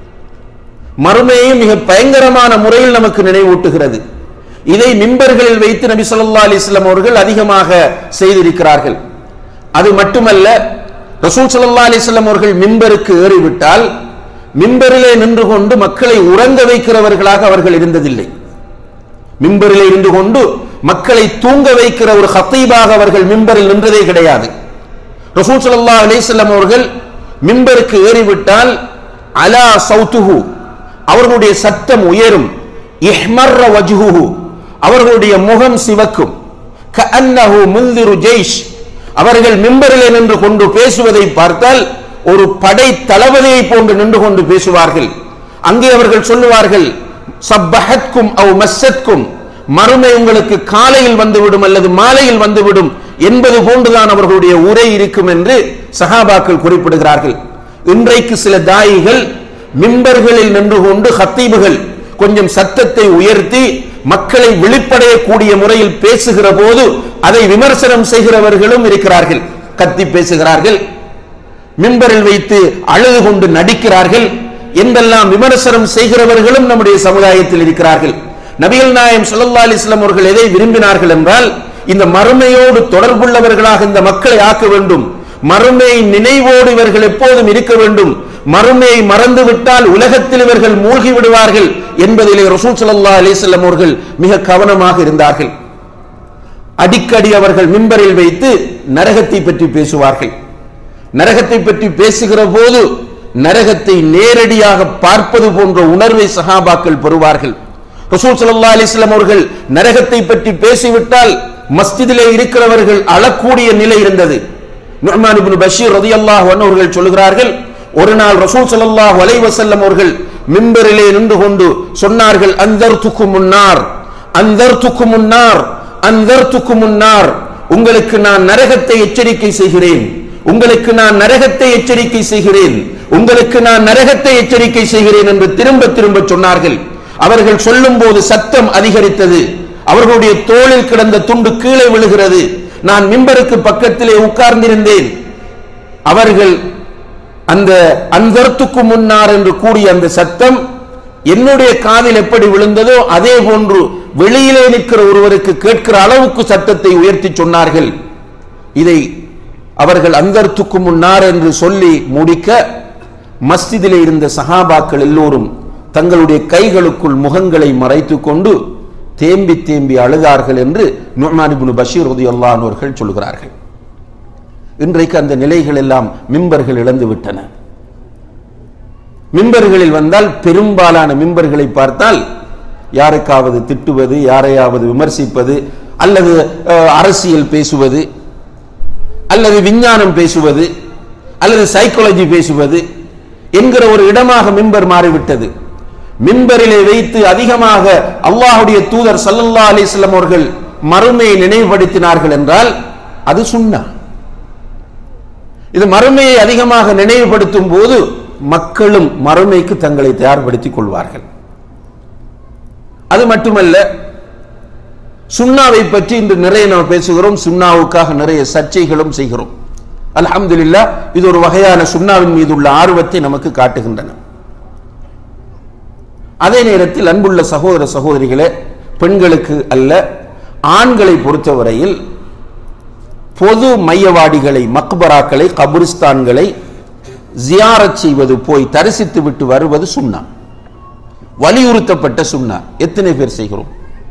மறுமையை மிக பயங்கரமான முறையில் நமக்கு நினைவூட்டுகிறது இதை மிம்பர்களில் வைத்து நபி ஸல்லல்லாஹு அலைஹி வஸல்லம் அவர்கள் அதிகமாக செய்திருக்கிறார்கள் அது மட்டுமல்ல ரசூல் ஸல்லல்லாஹு அலைஹி வஸல்லம் அவர்கள் மிம்பருக்கு ஏறிவிட்டால் மிம்பரிலே நின்று கொண்டு மக்களை உறங்க வைக்கிறவர்களாக அவர்கள் இருந்ததில்லை மிம்பரிலே இருந்து கொண்டு மக்களை தூங்க வைக்கிற ஒரு ஹத்தீபாக அவர்கள் மிம்பரில் நின்றதே கிடையாது ரசூல் ஸல்லல்லாஹு அலைஹி வஸல்லம் அவர்கள் மிம்பருக்கு ஏறிவிட்டால் அலா சௌத்துஹு அவர்களுடைய சத்தம் உயரும் இஹ்மர்ர வஜ்ஹுஹு அவர்களுடைய முகம் சிவக்கும் கஅன்னஹு முந்திரு ஜெய்ஷ் அவர்கள் மிம்பரிலே நின்று கொண்டு பேசுவதை பார்த்தால் ஒரு படை தளபதியை போன்று நின்று கொண்டு பேசுவார்கள் அங்கே அவர்கள் சொல்லுவார்கள் சப்பஹத்கும் அவ் மஸ்ஸத்கும் மறுமை உங்களுக்கு காலையில் வந்துவிடும் அல்லது மாலையில் வந்துவிடும் என்பது போன்றுதான் அவர்களுடைய உரை இருக்கும் என்று சஹாபாக்கள் குறிப்பிடுகிறார்கள் இன்றைக்கு சில தாயிகள் மிம்பர்களில் நின்று கொண்டு ஹத்தீபுகள் கொஞ்சம் சத்தத்தை உயர்த்தி மக்களை விழிப்படையக்கூடிய முறையில் பேசுகிற போது அதை விமர்சனம் செய்கிறவர்களும் இருக்கிறார்கள் கத்தி பேசுகிறார்கள் மிம்பரில் வைத்து அழுது கொண்டு நடிக்கிறார்கள் என்றெல்லாம் விமர்சனம் செய்கிறவர்களும் நம்முடைய சமுதாயத்தில் இருக்கிறார்கள் நபிகள் நாயம் ஸல்லல்லாஹு அலைஹி வஸல்லம் அவர்கள் எதை விரும்பினார்கள் என்றால் இந்த மறுமையோடு தொடர்புள்ளவர்களாக இந்த மக்களை ஆக்க வேண்டும் மறுமை நினைவோடு இவர்கள் எப்போதும் இருக்க வேண்டும் மறுமையை மறந்து விட்டால் உலகத்தில் இவர்கள் மூழ்கி விடுவார்கள் என்பதிலே ரசூல் ஸல்லல்லாஹு அலைஹி வஸல்லம் அவர்கள் மிக கவனமாக இருந்தார்கள் அடிக்கடி அவர்கள் மிம்பரில் வைத்து நரகத்தை பற்றி பேசுவார்கள் நரகத்தை பற்றி பேசுகிற போது நரகத்தை நேரடியாக பார்ப்பது போன்ற உணர்வை சஹாபாக்கள் பெறுவார்கள் ரசூல் ஸல்லல்லாஹு அலைஹி வஸல்லம் அவர்கள் நரகத்தை பற்றி பேசிவிட்டால் மஸ்ஜிதிலே இருக்கிறவர்கள் அழக்கூடிய நிலை இருந்தது நுஅமான் இப்னு பஷீர் ரலியல்லாஹு அன்ஹு அவர்கள் சொல்கிறார்கள் ஒரு நாள் ரசூல் ஸல்லல்லாஹு அலைஹி வஸல்லம் அவர்கள் மிம்பரிலே நின்று கொண்டு சொன்னார்கள் அந்தர்துக்கு முன்னார் அந்தர்துக்கு முன்னார் அந்தர்துக்கு முன்னார் உங்களுக்கு நான் நரகத்தை எச்சரிக்கை செய்கிறேன் உங்களுக்கு நான் நரகத்தை எச்சரிக்கை செய்கிறேன் உங்களுக்கு நான் நரகத்தை எச்சரிக்கை செய்கிறேன் என்று திரும்ப திரும்ப சொன்னார்கள் அவர்கள் சொல்லும் போது சத்தம் அதிகரித்தது அவர்களுடைய தோளில் கிடந்த துண்டு கீழே விழுகிறது நான் மிம்பருக்கு பக்கத்திலே உட்கார்ந்திருந்தேன் அவர்கள் அந்த அந்தர்த்துக்கு முன்னார் என்று கூறிய அந்த சத்தம் என்னுடைய காதில் எப்படி விழுந்ததோ அதே போன்று வெளியிலே நிற்கிற ஒருவருக்கு கேட்கிற அளவுக்கு சத்தத்தை உயர்த்தி சொன்னார்கள் இதை அவர்கள் அந்தர்த்துக்கு முன்னார் என்று சொல்லி முடிக்க மஸ்ஜிதிலே இருந்த சஹாபாக்கள் எல்லோரும் தங்களுடைய கைகளுக்குள் முகங்களை மறைத்துக் கொண்டு தேம்பி தேம்பி அழுதார்கள் என்று நுமான் இப்னு பஷீர் ரலியல்லாஹு அவர்கள் சொல்கிறார்கள் இன்றைக்கு அந்த நிலைகள் எல்லாம் மிம்பர்கள் இழந்து விட்டன மிம்பர்களில் வந்தால் பெரும்பாலான மிம்பர்களை பார்த்தால் யாருக்காவது திட்டுவது யாரையாவது விமர்சிப்பது அல்லது அஹ், அரசியல் பேசுவது அல்லது விஞ்ஞானம் பேசுவது அல்லது சைக்காலஜி பேசுவது என்கிற ஒரு இடமாக மிம்பர் மாறிவிட்டது மிம்பரிலே வைத்து அதிகமாக அல்லாஹ்வுடைய தூதர் ஸல்லல்லாஹு அலைஹி வஸல்லம் அவர்கள் மறுமையை நினைவுபடுத்தினார்கள் என்றால் அது சுன்னா இது மறுமையை அதிகமாக நினைவுபடுத்தும் போது மக்களும் மறுமைக்கு தங்களை தயார்படுத்திக் கொள்வார்கள் அது மட்டுமல்ல சுண்ணாவை பற்றி இன்று நிறைய நாம் பேசுகிறோம் சுண்ணாவுக்காக நிறைய சர்ச்சைகளும் செய்கிறோம் அல்ஹம்துலில்லாஹ் இது ஒரு வகையான சுண்ணாவின் மீது உள்ள ஆர்வத்தை நமக்கு காட்டுகின்றன அதே நேரத்தில் அன்புள்ள சகோதர சகோதரிகளே பெண்களுக்கு அல்ல ஆண்களை பொறுத்தவரையில் பொது மையவாடிகளை மக்பராக்களை கபிரிஸ்தான்களை ஜியாரத் செய்வது போய் தரிசித்து விட்டு வருவது சுண்ணா வலியுறுத்தப்பட்ட சுண்ணா எத்தனை பேர் செய்கிறோம்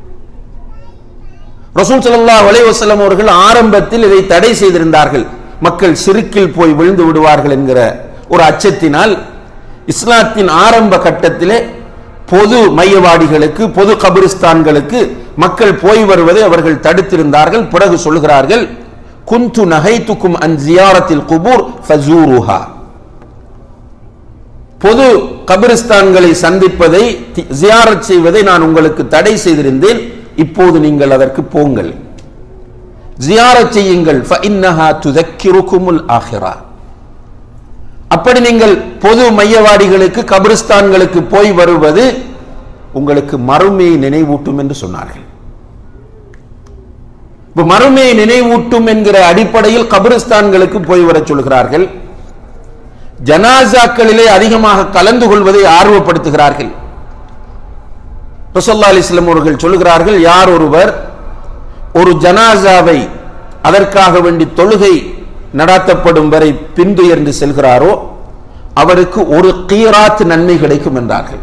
ரசூல் ஸல்லல்லாஹு அலைஹி வஸல்லம் அவர்கள் ஆரம்பத்தில் இதை தடை செய்திருந்தார்கள் மக்கள் சிறுக்கில் போய் விழுந்து விடுவார்கள் என்கிற ஒரு அச்சத்தினால் இஸ்லாத்தின் ஆரம்ப கட்டத்திலே பொது மையவாடிகளுக்கு பொது கபிரிஸ்தான்களுக்கு மக்கள் போய் வருவதை அவர்கள் தடுத்திருந்தார்கள் பிறகு சொல்கிறார்கள் குந்து நகைத்துக்கும் அன் ஜியாரத்தில் குபூர் ஃபசூருஹா பொது கபிரிஸ்தான்களை சந்திப்பதை தி- ஜியாரத் செய்வதை நான் உங்களுக்கு தடை செய்திருந்தேன் இப்போது நீங்கள் அதற்கு போங்கள் ஜியாரத் செய்யுங்கள் ஃபஇன்னஹா துதக்கிருக்குமுல் ஆஹிரா அப்படி நீங்கள் பொது மையவாடிகளுக்கு கபிரிஸ்தான்களுக்கு போய் வருவது உங்களுக்கு மறுமையை நினைவூட்டும் என்று சொன்னார்கள் இப்ப மறுமையை நினைவூட்டும் என்கிற அடிப்படையில் கபிரிஸ்தான்களுக்கு போய் வரச் சொல்கிறார்கள் ஜனாசாக்களிலே அதிகமாக கலந்து கொள்வதை ஆர்வப்படுத்துகிறார்கள் ரசல்லா அலிஸ்லம் அவர்கள் சொல்லுகிறார்கள் யார் ஒருவர் ஒரு ஜனாசாவை அதற்காக வேண்டி தொழுகை நடாத்தப்படும் வரை பின்துயர்ந்து செல்கிறாரோ அவருக்கு ஒரு கீராத் நன்மை கிடைக்கும் என்றார்கள்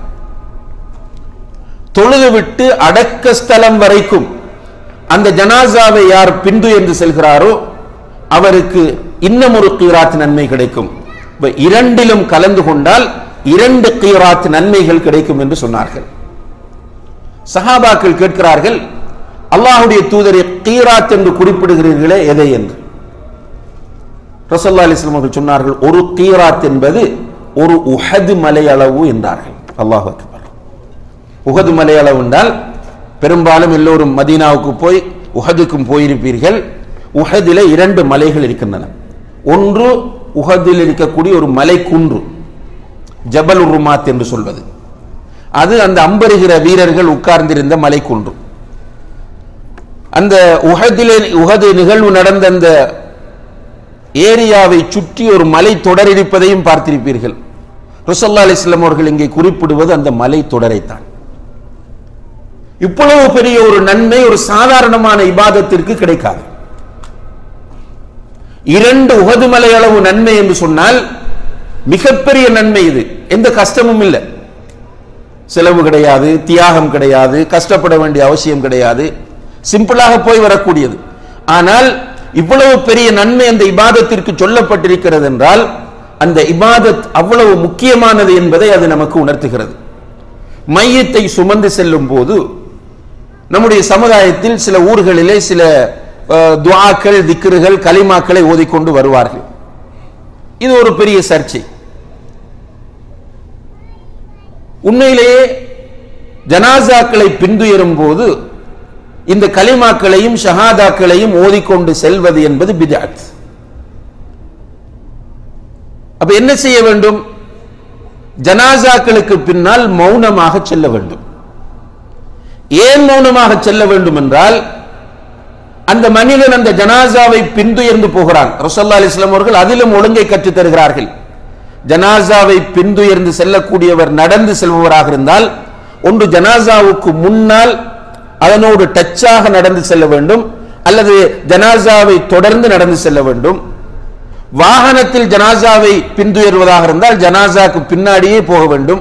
தொழுது விட்டு அடக்க ஸ்தலம் வரைக்கும் அந்த ஜனாசாவை யார் பின்துயர்ந்து செல்கிறாரோ அவருக்கு இன்னும் ஒரு கீராத் நன்மை கிடைக்கும் இப்ப இரண்டிலும் கலந்து கொண்டால் இரண்டு கீராத் நன்மைகள் கிடைக்கும் என்று சொன்னார்கள் சஹாபாக்கள் கேட்கிறார்கள் அல்லாஹ்வுடைய தூதரை கீராத் என்று குறிப்பிடுகிறீர்களே எதை என்று ரசல்லா அலிஸ்லாம் அவர்கள் சொன்னார்கள் ஒரு கீராத் என்பது ஒரு உஹது மலை அளவு என்றார்கள் அல்லாஹ் அக்பர் உஹது மலை அளவு என்றால் பெரும்பாலும் எல்லோரும் மதீனாவுக்கு போய் உஹதுக்கும் போயிருப்பீர்கள் உஹதிலே இரண்டு மலைகள் இருக்கின்றன ஒன்று உஹதில் இருக்கக்கூடிய ஒரு மலை குன்று ஜபல் உருமாத் என்று சொல்வது அது அந்த அம்பருகிற வீரர்கள் உட்கார்ந்திருந்த மலை குன்று அந்த உஹதிலே உஹது நிகழ்வு நடந்த அந்த ஏரியாவை சுற்றி ஒரு மலை தொடர் இருப்பதையும் பார்த்திருப்பீர்கள் ருசல்லா அலிஸ்லாம் அவர்கள் இங்கே குறிப்பிடுவது அந்த மலை தொடரைத்தான் இவ்வளவு பெரிய ஒரு நன்மை ஒரு சாதாரணமான இபாதத்திற்கு கிடைக்காது இரண்டு உகது மலை அளவு நன்மை என்று சொன்னால் மிகப்பெரிய நன்மை இது எந்த கஷ்டமும் இல்லை செலவு கிடையாது தியாகம் கிடையாது கஷ்டப்பட வேண்டிய அவசியம் கிடையாது சிம்பிளாக போய் வரக்கூடியது ஆனால் இவ்வளவு பெரிய நன்மை அந்த இபாதத்திற்கு சொல்லப்பட்டிருக்கிறது என்றால் அந்த இபாதத் அவ்வளவு முக்கியமானது என்பதை அது நமக்கு உணர்த்துகிறது மையத்தை சுமந்து செல்லும் போது நம்முடைய சமுதாயத்தில் சில ஊர்களிலே சில அஹ், துஆக்கள் திக்ருகள் கலிமாக்களை ஓதிக்கொண்டு வருவார்கள் இது ஒரு பெரிய சர்ச்சை உண்மையிலேயே ஜனாசாக்களை பின்துயரும் போது இந்த கலிமாக்களையும் ஷஹாதாக்களையும் ஓதிக்கொண்டு செல்வது என்பது பிதாத் அப்ப என்ன செய்ய வேண்டும் ஜனாசாக்களுக்கு பின்னால் மௌனமாக செல்ல வேண்டும் ஏன் மௌனமாக செல்ல வேண்டும் என்றால் அந்த மனிதன் அந்த ஜனாசாவை பின்துயர்ந்து போகிறான் ரசல்லா அலிஸ்லாம் அவர்கள் அதிலும் ஒழுங்கை கற்றுத் தருகிறார்கள் ஜனாசாவை பின்துயர்ந்து செல்லக்கூடியவர் நடந்து செல்பவராக இருந்தால் ஒன்று ஜனாசாவுக்கு முன்னால் அதனோடு டச்சாக நடந்து செல்ல வேண்டும் அல்லது ஜனாசாவை தொடர்ந்து நடந்து செல்ல வேண்டும் வாகனத்தில் ஜனாசாவை பின்துயர்வதாக இருந்தால் ஜனாசாக்கு பின்னாடியே போக வேண்டும்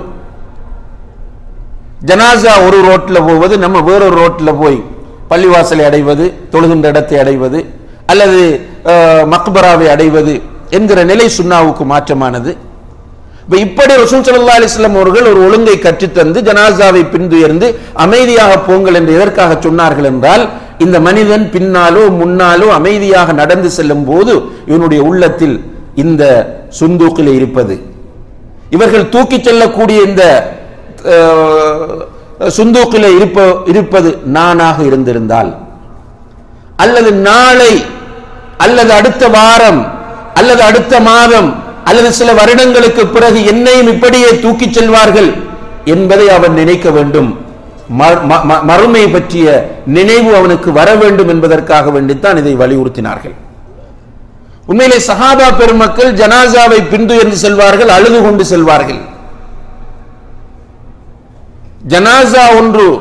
ஜனாசா ஒரு ரோட்ல போவது நம்ம வேறொரு ரோட்ல போய் பள்ளிவாசலை அடைவது தொழுகின்ற இடத்தை அடைவது அல்லது அஹ், மக்பராவை அடைவது என்கிற நிலை சுன்னாவுக்கு மாற்றமானது இப்ப இப்படி ரசூல் ஸல்லல்லாஹு அலைஹி வஸல்லம் அவர்கள் ஒரு ஒழுங்கை கற்றுத்தந்து ஜனாசாவை பின்துயர்ந்து அமைதியாக போங்கள் என்று எதற்காக சொன்னார்கள் என்றால் இந்த மனிதன் பின்னாலோ முன்னாலோ அமைதியாக நடந்து செல்லும் போது இவனுடைய உள்ளத்தில் இந்த சுந்தூக்கில் இருப்பது இவர்கள் தூக்கிச் செல்லக்கூடிய இந்த அஹ், சுந்தூக்கில் இருப்ப இருப்பது நானாக இருந்திருந்தால் அல்லது நாளை அல்லது அடுத்த வாரம் அல்லது அடுத்த மாதம் அல்லது சில வருடங்களுக்கு பிறகு என்னையும் இப்படியே தூக்கிச் செல்வார்கள் என்பதை அவன் நினைக்க வேண்டும் ம- ம- ம- மறுமை பற்றிய நினைவு அவனுக்கு வர வேண்டும் என்பதற்காக வேண்டித்தான் இதை வலியுறுத்தினார்கள் உண்மையிலே சஹாபா பெருமக்கள் ஜனாசாவை பின்துயர்ந்து செல்வார்கள் அழுது கொண்டு செல்வார்கள் ஜனாசா ஒன்று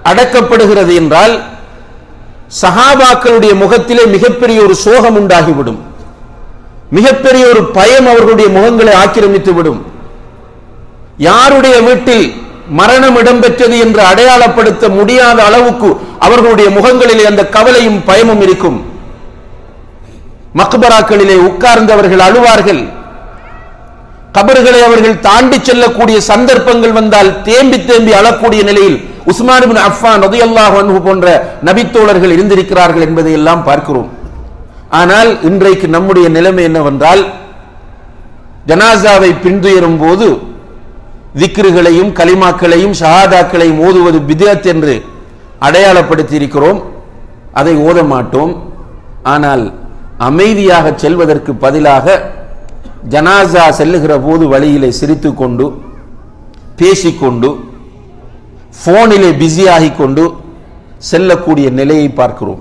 அடக்கப்படுகிறது என்றால் சஹாபாக்களுடைய முகத்திலே மிகப்பெரிய ஒரு சோகம் உண்டாகிவிடும் மிகப்பெரிய ஒரு பயம் அவர்களுடைய முகங்களை ஆக்கிரமித்து விடும் யாருடைய வீட்டில் மரணம் இடம்பெற்றது என்று அடையாளப்படுத்த முடியாத அளவுக்கு அவர்களுடைய முகங்களிலே அந்த கவலையும் பயமும் இருக்கும் மக்பராக்களிலே உட்கார்ந்தவர்கள் அழுவார்கள் கபர்களை அவர்கள் தாண்டி செல்லக்கூடிய சந்தர்ப்பங்கள் வந்தால் தேம்பி தேம்பி அழக்கூடிய நிலையில் உஸ்மான் பின் அஃபான் ரதியல்லாஹு அன்ஹு போன்ற நபித்தோழர்கள் இருந்திருக்கிறார்கள் என்பதை எல்லாம் பார்க்கிறோம் ஆனால் இன்றைக்கு நம்முடைய நிலைமை என்னவென்றால் ஜனாசாவை பின்துயரும் போது திக்ருகளையும் கலிமாக்களையும் ஷஹாதாக்களையும் ஓதுவது பிதத் என்று அடையாளப்படுத்தி இருக்கிறோம் அதை ஓத மாட்டோம் ஆனால் அமைதியாக செல்வதற்கு பதிலாக ஜனாசா செல்லுகிற போது வழியிலே சிரித்துக் கொண்டு பேசிக்கொண்டு போனிலே பிஸியாகிக் கொண்டு செல்லக்கூடிய நிலையை பார்க்கிறோம்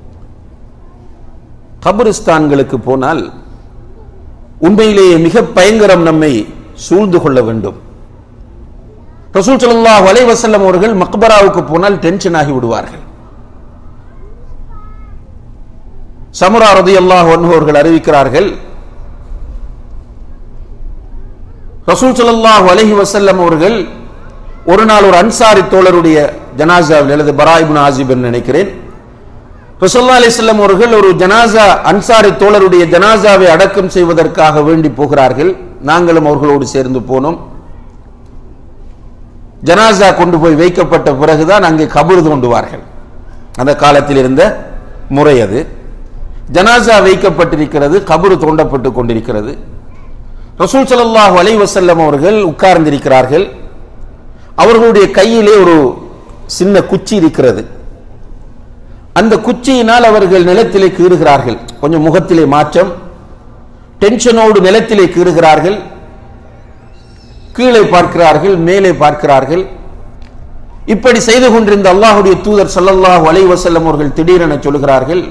கபிரிஸ்தான்களுக்கு போனால் உண்மையிலேயே மிக பயங்கரம் நம்மை சூழ்ந்து கொள்ள வேண்டும் ரசூல் ஸல்லல்லாஹு அலைஹி வஸல்லம் அவர்கள் மக்பராவுக்கு போனால் டென்ஷன் ஆகி விடுவார்கள் சமுரா ரதியல்லாஹு அன்ஹு அவர்கள் அறிவிக்கிறார்கள் ரசூல் ஸல்லல்லாஹு அலைஹி வஸல்லம் அவர்கள் ஒரு நாள் ஒரு அன்சாரி தோழருடைய ஜனாசாவில் அல்லது பராயிபுன் ஆசிப் நினைக்கிறேன் ரசூல்லா அலிஸ்லாம் அவர்கள் ஒரு ஜனாசா அன்சாரி தோழருடைய ஜனாசாவை அடக்கம் செய்வதற்காக வேண்டி போகிறார்கள் நாங்களும் அவர்களோடு சேர்ந்து போனோம் ஜனாசா கொண்டு போய் வைக்கப்பட்ட பிறகுதான் அங்கே கபூர் தோண்டுவார்கள் அந்த காலத்தில் இருந்த முறை அது ஜனாசா வைக்கப்பட்டிருக்கிறது கபூர் தோண்டப்பட்டு கொண்டிருக்கிறது ரசூல் ஸல்லல்லாஹு அலைஹி வஸல்லம் அவர்கள் உட்கார்ந்திருக்கிறார்கள் அவர்களுடைய கையிலே ஒரு சின்ன குச்சி இருக்கிறது அந்த குச்சியினால் அவர்கள் நிலத்திலே கீறுகிறார்கள் கொஞ்சம் முகத்திலே மாற்றம் டென்ஷனோடு நிலத்திலே கீறுகிறார்கள் கீழே பார்க்கிறார்கள் மேலே பார்க்கிறார்கள் இப்படி செய்து கொண்டிருந்த அல்லாஹுடைய தூதர் ஸல்லல்லாஹு அலைஹி வஸல்லம் அவர்கள் திடீரென சொல்கிறார்கள்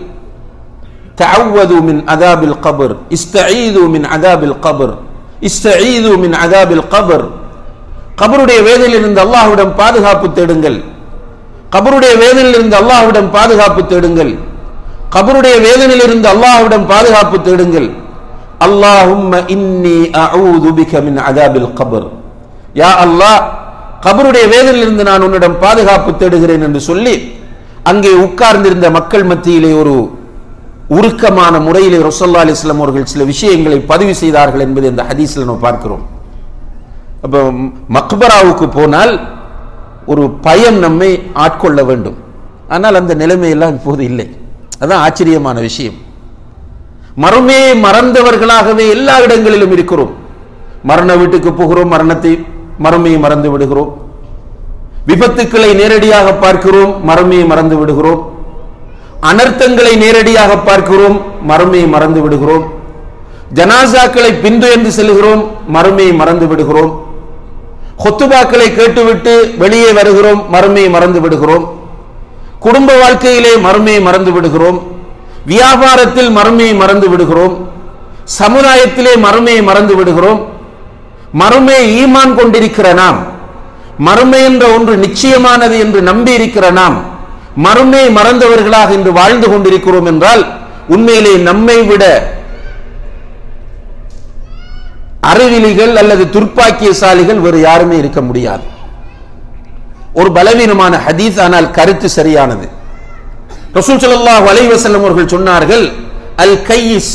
தஅவது மின் அதாபில் கபர் இஸ்தஈது மின் அதாபில் கபர் இஸ்தஈது மின் அதாபில் கபர் கபருடைய வேதனையில் இருந்து அல்லாஹ்விடம் பாதுகாப்பு தேடுங்கள் கபருடைய வேதனையில் இருந்து அல்லாஹ்விடம் பாதுகாப்பு தேடுங்கள் கபருடைய வேதனையில் இருந்து அல்லாஹ்விடம் பாதுகாப்பு தேடுங்கள் அல்லாஹும்ம இன்னி அஊது பிக மின் அதாபில் கபர் யா அல்லாஹ் கபருடைய வேதனையில் இருந்து நான் உன்னிடம் பாதுகாப்பு தேடுகிறேன் என்று சொல்லி அங்கே உட்கார்ந்திருந்த மக்கள் மத்தியிலே ஒரு உருக்கமான முறையிலே ரசல்லா அலிஸ்லாம் அவர்கள் சில விஷயங்களை பதிவு செய்தார்கள் என்பதை இந்த ஹதீஸில் நம்ம பார்க்கிறோம் அப்போ மக்பராவுக்கு போனால் ஒரு பயம் நம்மை ஆட்கொள்ள வேண்டும் ஆனால் அந்த நிலைமையெல்லாம் இப்போது இல்லை அதான் ஆச்சரியமான விஷயம் மறுமையை மறந்தவர்களாகவே எல்லா இடங்களிலும் இருக்கிறோம் மரண வீட்டுக்கு போகிறோம் மரணத்தை மறுமையை மறந்து விடுகிறோம் விபத்துக்களை நேரடியாக பார்க்கிறோம் மறுமையை மறந்து விடுகிறோம் அனர்த்தங்களை நேரடியாக பார்க்கிறோம் மறுமையை மறந்து விடுகிறோம் ஜனாசாக்களை பின்துயர்ந்து செல்கிறோம் மறுமையை மறந்து விடுகிறோம் கொத்துபாக்களை கேட்டுவிட்டு வெளியே வருகிறோம் மறுமையை மறந்து விடுகிறோம் குடும்ப வாழ்க்கையிலே மறுமையை மறந்து விடுகிறோம் வியாபாரத்தில் மறுமையை மறந்து விடுகிறோம் சமுதாயத்திலே மறுமையை மறந்து விடுகிறோம் மறுமையை ஈமான் கொண்டிருக்கிற நாம் மறுமை என்ற ஒன்று நிச்சயமானது என்று நம்பி இருக்கிற நாம் மறுமையை மறந்தவர்களாக இன்று வாழ்ந்து கொண்டிருக்கிறோம் என்றால் உண்மையிலே நம்மை விட அறிவிலிகள் அல்லது துர்ப்பாக்கியசாலிகள் வேறு யாருமே இருக்க முடியாது ஒரு பலவீனமான ஹதீஸ் ஆனால் கருத்து சரியானது ரசூல் ஸல்லல்லாஹு அலைஹி வஸல்லம் அவர்கள் சொன்னார்கள் அல் கையிஸ்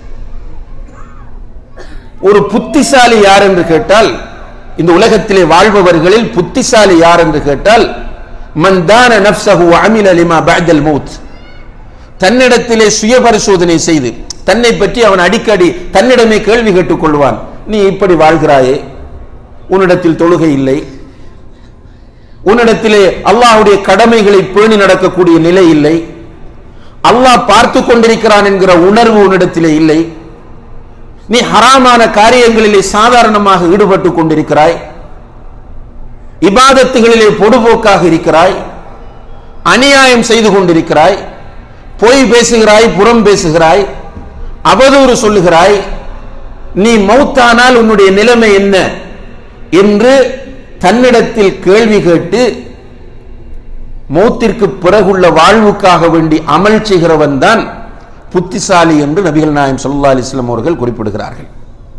ஒரு புத்திசாலி யார் என்று கேட்டால் இந்த உலகத்திலே வாழ்பவர்களில் புத்திசாலி யார் என்று கேட்டால் மன் தான நஃப்ஸஹு அமில லிமா பஅதல் மௌத் தன்னிடத்திலே சுய பரிசோதனை செய்து தன்னை பற்றி அவன் அடிக்கடி தன்னிடமே கேள்வி கேட்டுக் கொள்வான் நீ இப்படி வாழ்கிறாயே உன்னிடத்தில் தொழுகை இல்லை உன்னிடத்திலே அல்லாஹ்வுடைய கடமைகளை பேணி நடக்கக்கூடிய நிலை இல்லை அல்லாஹ் பார்த்து கொண்டிருக்கிறான் என்கிற உணர்வு உன்னிடத்திலே இல்லை நீ ஹராமான காரியங்களிலே சாதாரணமாக ஈடுபட்டு கொண்டிருக்கிறாய் இபாதத்துகளிலே பொடுபோக்காக இருக்கிறாய் அநியாயம் செய்து கொண்டிருக்கிறாய் பொய் பேசுகிறாய் புறம் பேசுகிறாய் அவதூறு சொல்லுகிறாய் நீ மௌத்தானால் உன்னுடைய நிலைமை என்ன என்று தன்னிடத்தில் கேள்வி கேட்டு மௌத்திற்கு பிறகுள்ள வாழ்வுக்காக வேண்டி அமல் செய்கிறவன் தான் புத்திசாலி என்று நபிகள் நாயம் சல்லா அலிஸ்லாம் அவர்கள் குறிப்பிடுகிறார்கள்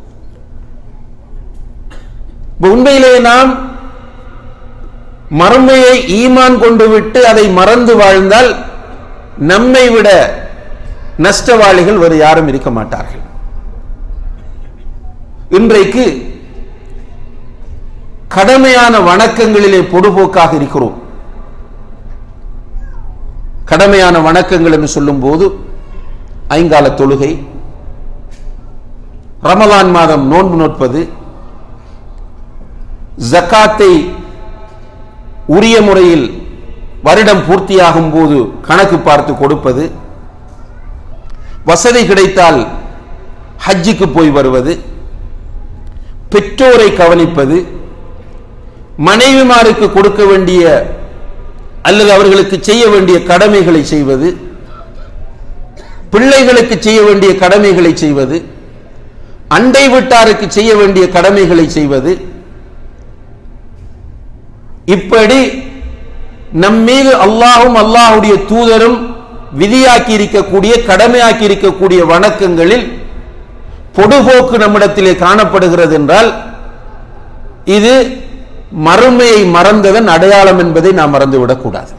இப்ப உண்மையிலே நாம் மறுமையை ஈமான் கொண்டு விட்டு அதை மறந்து வாழ்ந்தால் நம்மை விட நஷ்டவாளிகள் வேறு யாரும் இருக்க மாட்டார்கள் இன்றைக்கு கடமையான வணக்கங்களிலே பொடுபோக்காக இருக்கிறோம் கடமையான வணக்கங்கள் என்று சொல்லும் போது ஐங்கால தொழுகை ரமலான் மாதம் நோன்பு நோட்பது ஜக்காத்தை உரிய முறையில் வருடம் பூர்த்தியாகும் போது கணக்கு பார்த்து கொடுப்பது வசதி கிடைத்தால் ஹஜ்ஜுக்கு போய் வருவது பெற்றோரை கவனிப்பது மனைவிமாருக்கு கொடுக்க வேண்டிய அல்லது அவர்களுக்கு செய்ய வேண்டிய கடமைகளை செய்வது பிள்ளைகளுக்கு செய்ய வேண்டிய கடமைகளை செய்வது அண்டை வீட்டாருக்கு செய்ய வேண்டிய கடமைகளை செய்வது இப்படி நம் மீது அல்லாஹும் அல்லாஹுடைய தூதரும் விதியாக்கி இருக்கக்கூடிய கடமையாக்கி இருக்கக்கூடிய வணக்கங்களில் பொடுபோக்கு நம்மிடத்திலே காணப்படுகிறது என்றால் இது மறுமையை மறந்ததன் அடையாளம் என்பதை நாம் மறந்துவிடக்கூடாது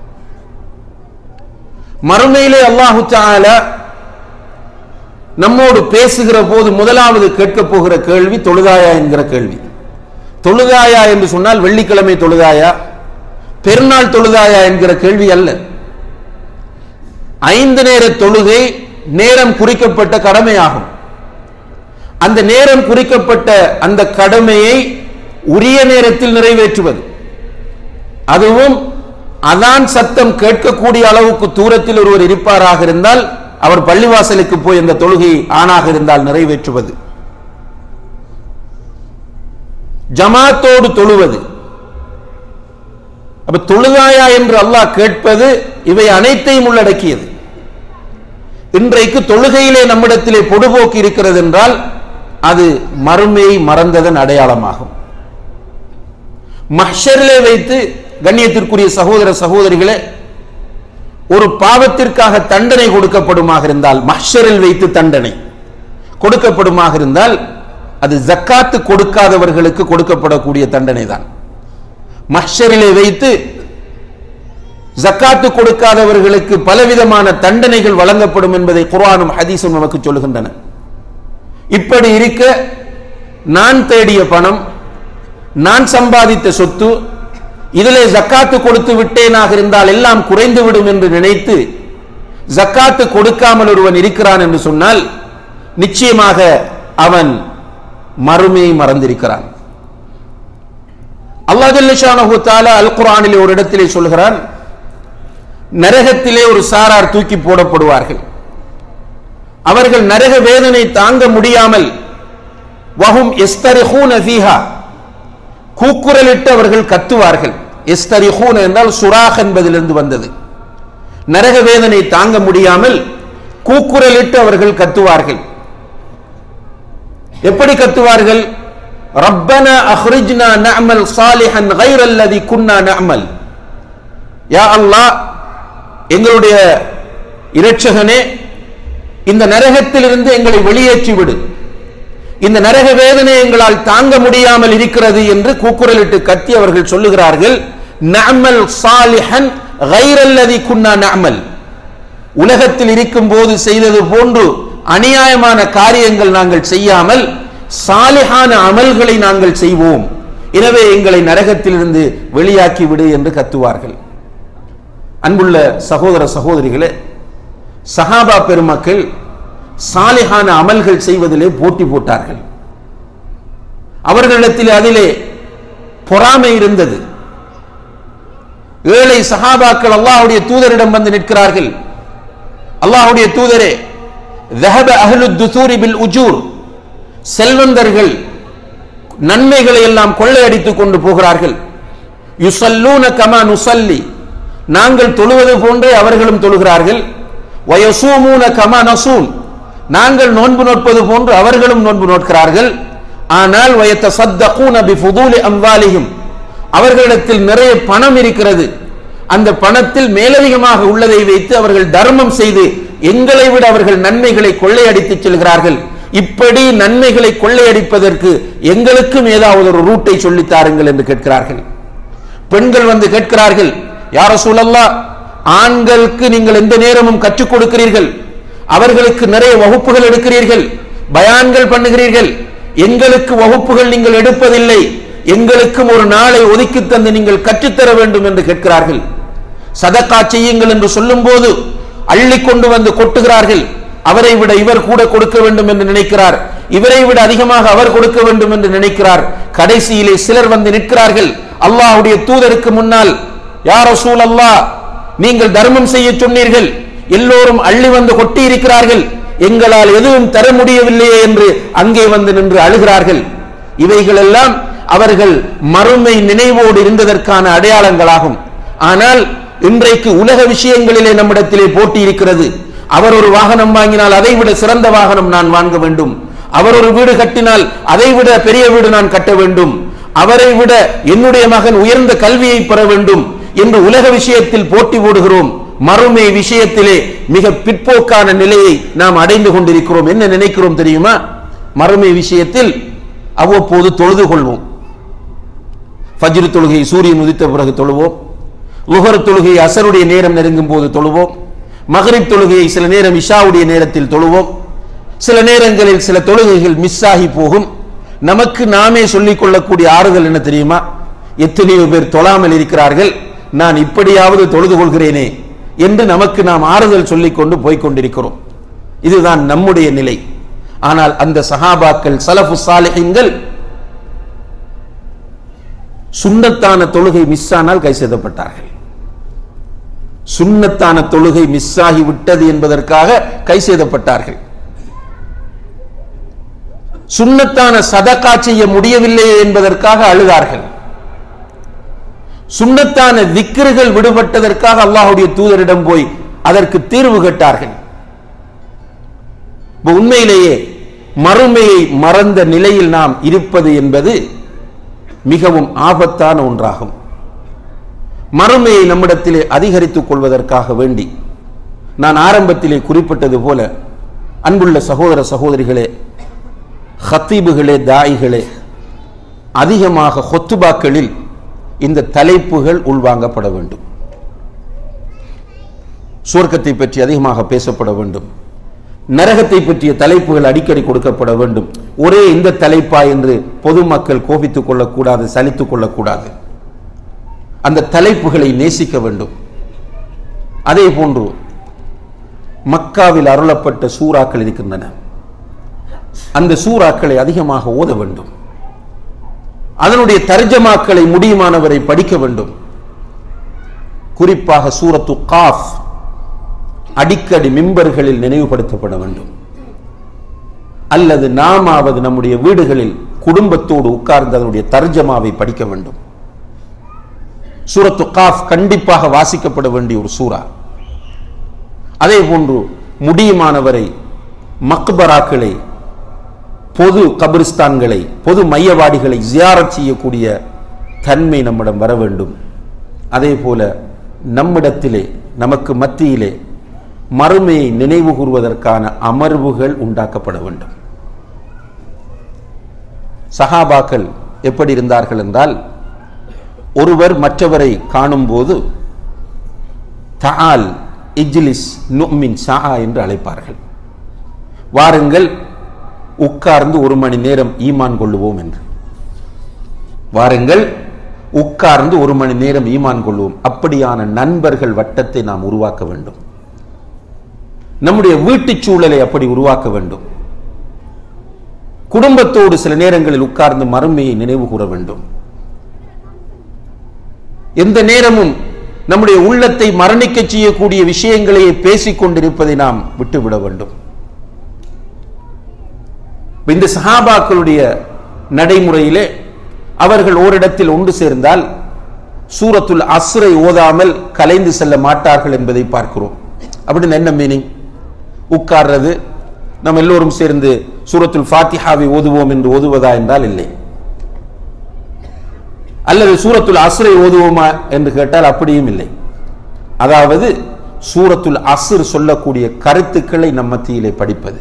மறுமையிலே அல்லாஹு தாலா நம்மோடு பேசுகிற போது முதலாவது கேட்கப் போகிற கேள்வி தொழுதாயா என்கிற கேள்வி தொழுதாயா என்று சொன்னால் வெள்ளிக்கிழமை தொழுதாயா பெருநாள் தொழுதாயா என்கிற கேள்வி அல்ல ஐந்து நேர தொழுகை நேரம் குறிக்கப்பட்ட கடமையாகும் அந்த நேரம் குறிக்கப்பட்ட அந்த கடமையை உரிய நேரத்தில் நிறைவேற்றுவது அதுவும் அதான் சத்தம் கேட்கக்கூடிய அளவுக்கு தூரத்தில் ஒருவர் இருப்பாராக இருந்தால் அவர் பள்ளிவாசலுக்கு போய் அந்த தொழுகை ஆணாக இருந்தால் நிறைவேற்றுவது ஜமாத்தோடு தொழுவது அப்ப தொழுதாயா என்று அல்லாஹ் கேட்பது இவை அனைத்தையும் உள்ளடக்கியது இன்றைக்கு தொழுகையிலே நம்மிடத்திலே பொடுபோக்கு இருக்கிறது என்றால் அது மறுமையை மறந்ததன் அடையாளமாகும் மஹ்ஷரிலே வைத்து கண்ணியத்திற்குரிய சகோதர சகோதரிகளே ஒரு பாவத்திற்காக தண்டனை கொடுக்கப்படுமாக இருந்தால் மஹ்ஷரில் வைத்து தண்டனை கொடுக்கப்படுமாக இருந்தால் அது ஜக்காத்து கொடுக்காதவர்களுக்கு கொடுக்கப்படக்கூடிய தண்டனை தான் மஹ்ஷரிலே வைத்து ஜக்காத்து கொடுக்காதவர்களுக்கு பலவிதமான தண்டனைகள் வழங்கப்படும் என்பதை குர்ஆனும் ஹதீஸும் நமக்கு சொல்லுகின்றன இப்படி இருக்க நான் தேடிய பணம் நான் சம்பாதித்த சொத்து இதிலே ஜக்காத்து கொடுத்து விட்டேனாக இருந்தால் எல்லாம் குறைந்து விடும் என்று நினைத்து ஜக்காத்து கொடுக்காமல் ஒருவன் இருக்கிறான் என்று சொன்னால் நிச்சயமாக அவன் மறுமையை மறந்திருக்கிறான் அல்லாஹ் தாலா அல் குரானிலே ஒரு இடத்திலே சொல்கிறான் நரகத்திலே ஒரு சாரார் தூக்கி போடப்படுவார்கள் அவர்கள் நரக வேதனை தாங்க முடியாமல் வஹும் எஸ்தரிஹூன ஃபீஹா கூக்குரலிட்டு அவர்கள் கத்துவார்கள் எஸ்தரிஹூன் என்றால் சுராக் என்பதிலிருந்து வந்தது நரக வேதனை தாங்க முடியாமல் கூக்குரலிட்டு அவர்கள் கத்துவார்கள் எப்படி கத்துவார்கள் ரப்பனா அஹ்ரிஜ்னா நஅமல் சாலிஹன் கைரல்லதி குன்னா நஅமல் யா அல்லாஹ் எங்களுடைய இரட்சகனே இந்த நரகத்திலிருந்து எங்களை வெளியேற்றி விடு இந்த நரக வேதனை எங்களால் தாங்க முடியாமல் இருக்கிறது என்று கூக்குரலிட்டு கத்தி அவர்கள் சொல்லுகிறார்கள் நஅமல் சாலிஹன் கைரல்லதி குன்னா நஅமல் உலகத்தில் இருக்கும் போது செய்தது போன்று அநியாயமான காரியங்கள் நாங்கள் செய்யாமல் சாலிஹான அமல்களை நாங்கள் செய்வோம் எனவே எங்களை நரகத்திலிருந்து வெளியாக்கி விடு என்று கத்துவார்கள் அன்புள்ள சகோதர சகோதரிகளே சஹாபா பெருமக்கள் சாலிஹான அமல்கள் செய்வதிலே போட்டி போட்டார்கள் அவர்களிடத்தில் அதிலே பொறாமை இருந்தது ஏழை சஹாபாக்கள் அல்லாஹ்வுடைய தூதரிடம் வந்து நிற்கிறார்கள் அல்லாஹ்வுடைய தூதரே ذهب أهل الدثور بالأجور செல்வந்தர்கள் நன்மைகளை எல்லாம் கொள்ளையடித்துக் கொண்டு போகிறார்கள் யுசல்லூன கமா நுசல்லி நாங்கள் தொழுவது போன்றே அவர்களும் தொழுகிறார்கள் வயசூமூன கமா நசூம் நாங்கள் நோன்பு நோட்பது போன்று அவர்களும் நோன்பு நோட்கிறார்கள் ஆனால் வயத்த சத்தகூன பிஃபுதூலி அம்வாலிஹிம் அவர்களிடத்தில் நிறைய பணம் இருக்கிறது அந்த பணத்தில் மேலதிகமாக உள்ளதை வைத்து அவர்கள் தர்மம் செய்து எங்களை விட அவர்கள் நன்மைகளை கொள்ளையடித்து செல்கிறார்கள் இப்படி நன்மைகளை கொள்ளையடிப்பதற்கு எங்களுக்கும் ஏதாவது ஒரு ரூட்டை சொல்லித் தாருங்கள் என்று கேட்கிறார்கள் பெண்கள் வந்து கேட்கிறார்கள் யார சூழல்லா ஆண்களுக்கு நீங்கள் எந்த நேரமும் கற்றுக் கொடுக்கிறீர்கள் அவர்களுக்கு நிறைய வகுப்புகள் எடுக்கிறீர்கள் பயான்கள் பண்ணுகிறீர்கள் எங்களுக்கு வகுப்புகள் நீங்கள் எடுப்பதில்லை எங்களுக்கும் ஒரு நாளை ஒதுக்கி தந்து நீங்கள் கற்றுத்தர வேண்டும் என்று கேட்கிறார்கள் சதக்கா செய்யுங்கள் என்று சொல்லும் போது அள்ளி கொண்டு வந்து கொட்டுகிறார்கள் அவரை விட இவர் கூட கொடுக்க வேண்டும் என்று நினைக்கிறார் இவரை விட அதிகமாக அவர் கொடுக்க வேண்டும் என்று நினைக்கிறார் கடைசியிலே சிலர் வந்து நிற்கிறார்கள் அல்லாஹ்வுடைய தூதருக்கு முன்னால் யார் ரசூல் அல்லாஹ் நீங்கள் தர்மம் செய்ய சொன்னீர்கள் எல்லோரும் அள்ளி வந்து கொட்டி இருக்கிறார்கள் எங்களால் எதுவும் தர முடியவில்லையே என்று அங்கே வந்து நின்று அழுகிறார்கள் இவைகளெல்லாம் அவர்கள் மறுமை நினைவோடு இருந்ததற்கான அடையாளங்களாகும் ஆனால் இன்றைக்கு உலக விஷயங்களிலே நம்மிடத்திலே போட்டி இருக்கிறது அவர் ஒரு வாகனம் வாங்கினால் அதை விட சிறந்த வாகனம் நான் வாங்க வேண்டும் அவர் ஒரு வீடு கட்டினால் அதை விட பெரிய வீடு நான் கட்ட வேண்டும் அவரை விட என்னுடைய மகன் உயர்ந்த கல்வியை பெற வேண்டும் என்று உலக விஷயத்தில் போட்டி போடுகிறோம் மறுமை விஷயத்திலே மிக பிற்போக்கான நிலையை நாம் அடைந்து கொண்டிருக்கிறோம் என்ன நினைக்கிறோம் தெரியுமா மறுமை விஷயத்தில் அவ்வப்போது தொழுது கொள்வோம் ஃபஜ்ர் தொழுகை சூரியன் உதித்த பிறகு தொழுவோம் லுகர் தொழுகை அசருடைய நேரம் நெருங்கும் போது தொழுவோம் மகரிப் தொழுகையை சில நேரம் இஷாவுடைய நேரத்தில் தொழுவோம் சில நேரங்களில் சில தொழுகைகள் மிஸ் ஆகி போகும் நமக்கு நாமே சொல்லிக் கொள்ளக்கூடிய ஆறுதல் என்ன தெரியுமா எத்தனையோ பேர் தொழாமல் இருக்கிறார்கள் நான் இப்படியாவது தொழுது கொள்கிறேனே என்று நமக்கு நாம் ஆறுதல் சொல்லிக் கொண்டு போய்க் கொண்டிருக்கிறோம் இதுதான் நம்முடைய நிலை ஆனால் அந்த சஹாபாக்கள் சலஃபு சாலிஹின்கள் சுண்ணத்தான தொழுகை மிஸ் ஆனால் கை செய்தப்பட்டார்கள் சுண்ணத்தான தொழுகை மிஸ் ஆகி விட்டது என்பதற்காக கை செய்தப்பட்டார்கள் சுண்ணத்தான சதக்கா செய்ய முடியவில்லையே என்பதற்காக அழுதார்கள் சுண்ணத்தான திக்கிர்கள் விடுபட்டதற்காக அல்லாஹுடைய தூதரிடம் போய் அதற்கு தீர்வு கேட்டார்கள் இப்ப உண்மையிலேயே மறுமையை மறந்த நிலையில் நாம் இருப்பது என்பது மிகவும் ஆபத்தான ஒன்றாகும் மறுமையை நம்மிடத்திலே அதிகரித்துக் கொள்வதற்காக வேண்டி நான் ஆரம்பத்திலே குறிப்பிட்டது போல அன்புள்ள சகோதர சகோதரிகளே ஹத்தீபுகளே தாயிகளே அதிகமாக ஹொத்துபாக்களில் இந்த தலைப்புகள் உள்வாங்கப்பட வேண்டும் சுவர்க்கத்தை பற்றி அதிகமாக பேசப்பட வேண்டும் நரகத்தை பற்றிய தலைப்புகள் அடிக்கடி கொடுக்கப்பட வேண்டும் ஒரே இந்த தலைப்பா என்று பொதுமக்கள் கோபித்துக் கொள்ளக்கூடாது சலித்துக் கொள்ளக்கூடாது அந்த தலைப்புகளை நேசிக்க வேண்டும் அதே போன்று மக்காவில் அருளப்பட்ட சூறாக்கள் இருக்கின்றன அந்த சூறாக்களை அதிகமாக ஓத வேண்டும் அதனுடைய தர்ஜமாக்களை முடியுமானவரை படிக்க வேண்டும் குறிப்பாக சூரத்து காஃப் அடிக்கடி மிம்பர்களில் நினைவுபடுத்தப்பட வேண்டும் அல்லது நாமாவது நம்முடைய வீடுகளில் குடும்பத்தோடு உட்கார்ந்து அதனுடைய தர்ஜமாவை படிக்க வேண்டும் சூரத்து காஃப் கண்டிப்பாக வாசிக்கப்பட வேண்டிய ஒரு சூறா அதே போன்று முடியுமானவரை மக்பராக்களை பொது கபிரிஸ்தான்களை பொது மையவாடிகளை ஜியாரத் செய்யக்கூடிய தன்மை நம்மிடம் வர வேண்டும் அதே போல நம்மிடத்திலே நமக்கு மத்தியிலே மறுமையை நினைவு கூறுவதற்கான அமர்வுகள் உண்டாக்கப்பட வேண்டும் சஹாபாக்கள் எப்படி இருந்தார்கள் என்றால் ஒருவர் மற்றவரை காணும்போது தஆல் இஜ்லிஸ் நுமின் ஷா என்று அழைப்பார்கள் வாருங்கள் உட்கார்ந்து ஒரு மணி நேரம் ஈமான் கொள்ளுவோம் என்று வாருங்கள் உட்கார்ந்து ஒரு மணி நேரம் ஈமான் கொள்வோம் அப்படியான நண்பர்கள் வட்டத்தை நாம் உருவாக்க வேண்டும் நம்முடைய வீட்டுச் சூழலை அப்படி உருவாக்க வேண்டும் குடும்பத்தோடு சில நேரங்களில் உட்கார்ந்து மறுமையை நினைவு கூற வேண்டும் எந்த நேரமும் நம்முடைய உள்ளத்தை மரணிக்க செய்யக்கூடிய விஷயங்களையே பேசிக் கொண்டிருப்பதை நாம் விட்டுவிட வேண்டும் இந்த சஹாபாக்களுடைய நடைமுறையிலே அவர்கள் ஓரிடத்தில் ஒன்று சேர்ந்தால் சூரத்துல் அஸ்ரை ஓதாமல் கலைந்து செல்ல மாட்டார்கள் என்பதை பார்க்கிறோம் அப்படின்னு என்ன மீனிங் உட்கார்றது நம்ம எல்லோரும் சேர்ந்து சூரத்துல் ஃபாத்திஹாவை ஓதுவோம் என்று ஓதுவதா என்றால் இல்லை அல்லது சூரத்துல் அஸ்ரை ஓதுவோமா என்று கேட்டால் அப்படியும் இல்லை அதாவது சூரத்துல் அஸ்ர் சொல்லக்கூடிய கருத்துக்களை நம் மத்தியிலே படிப்பது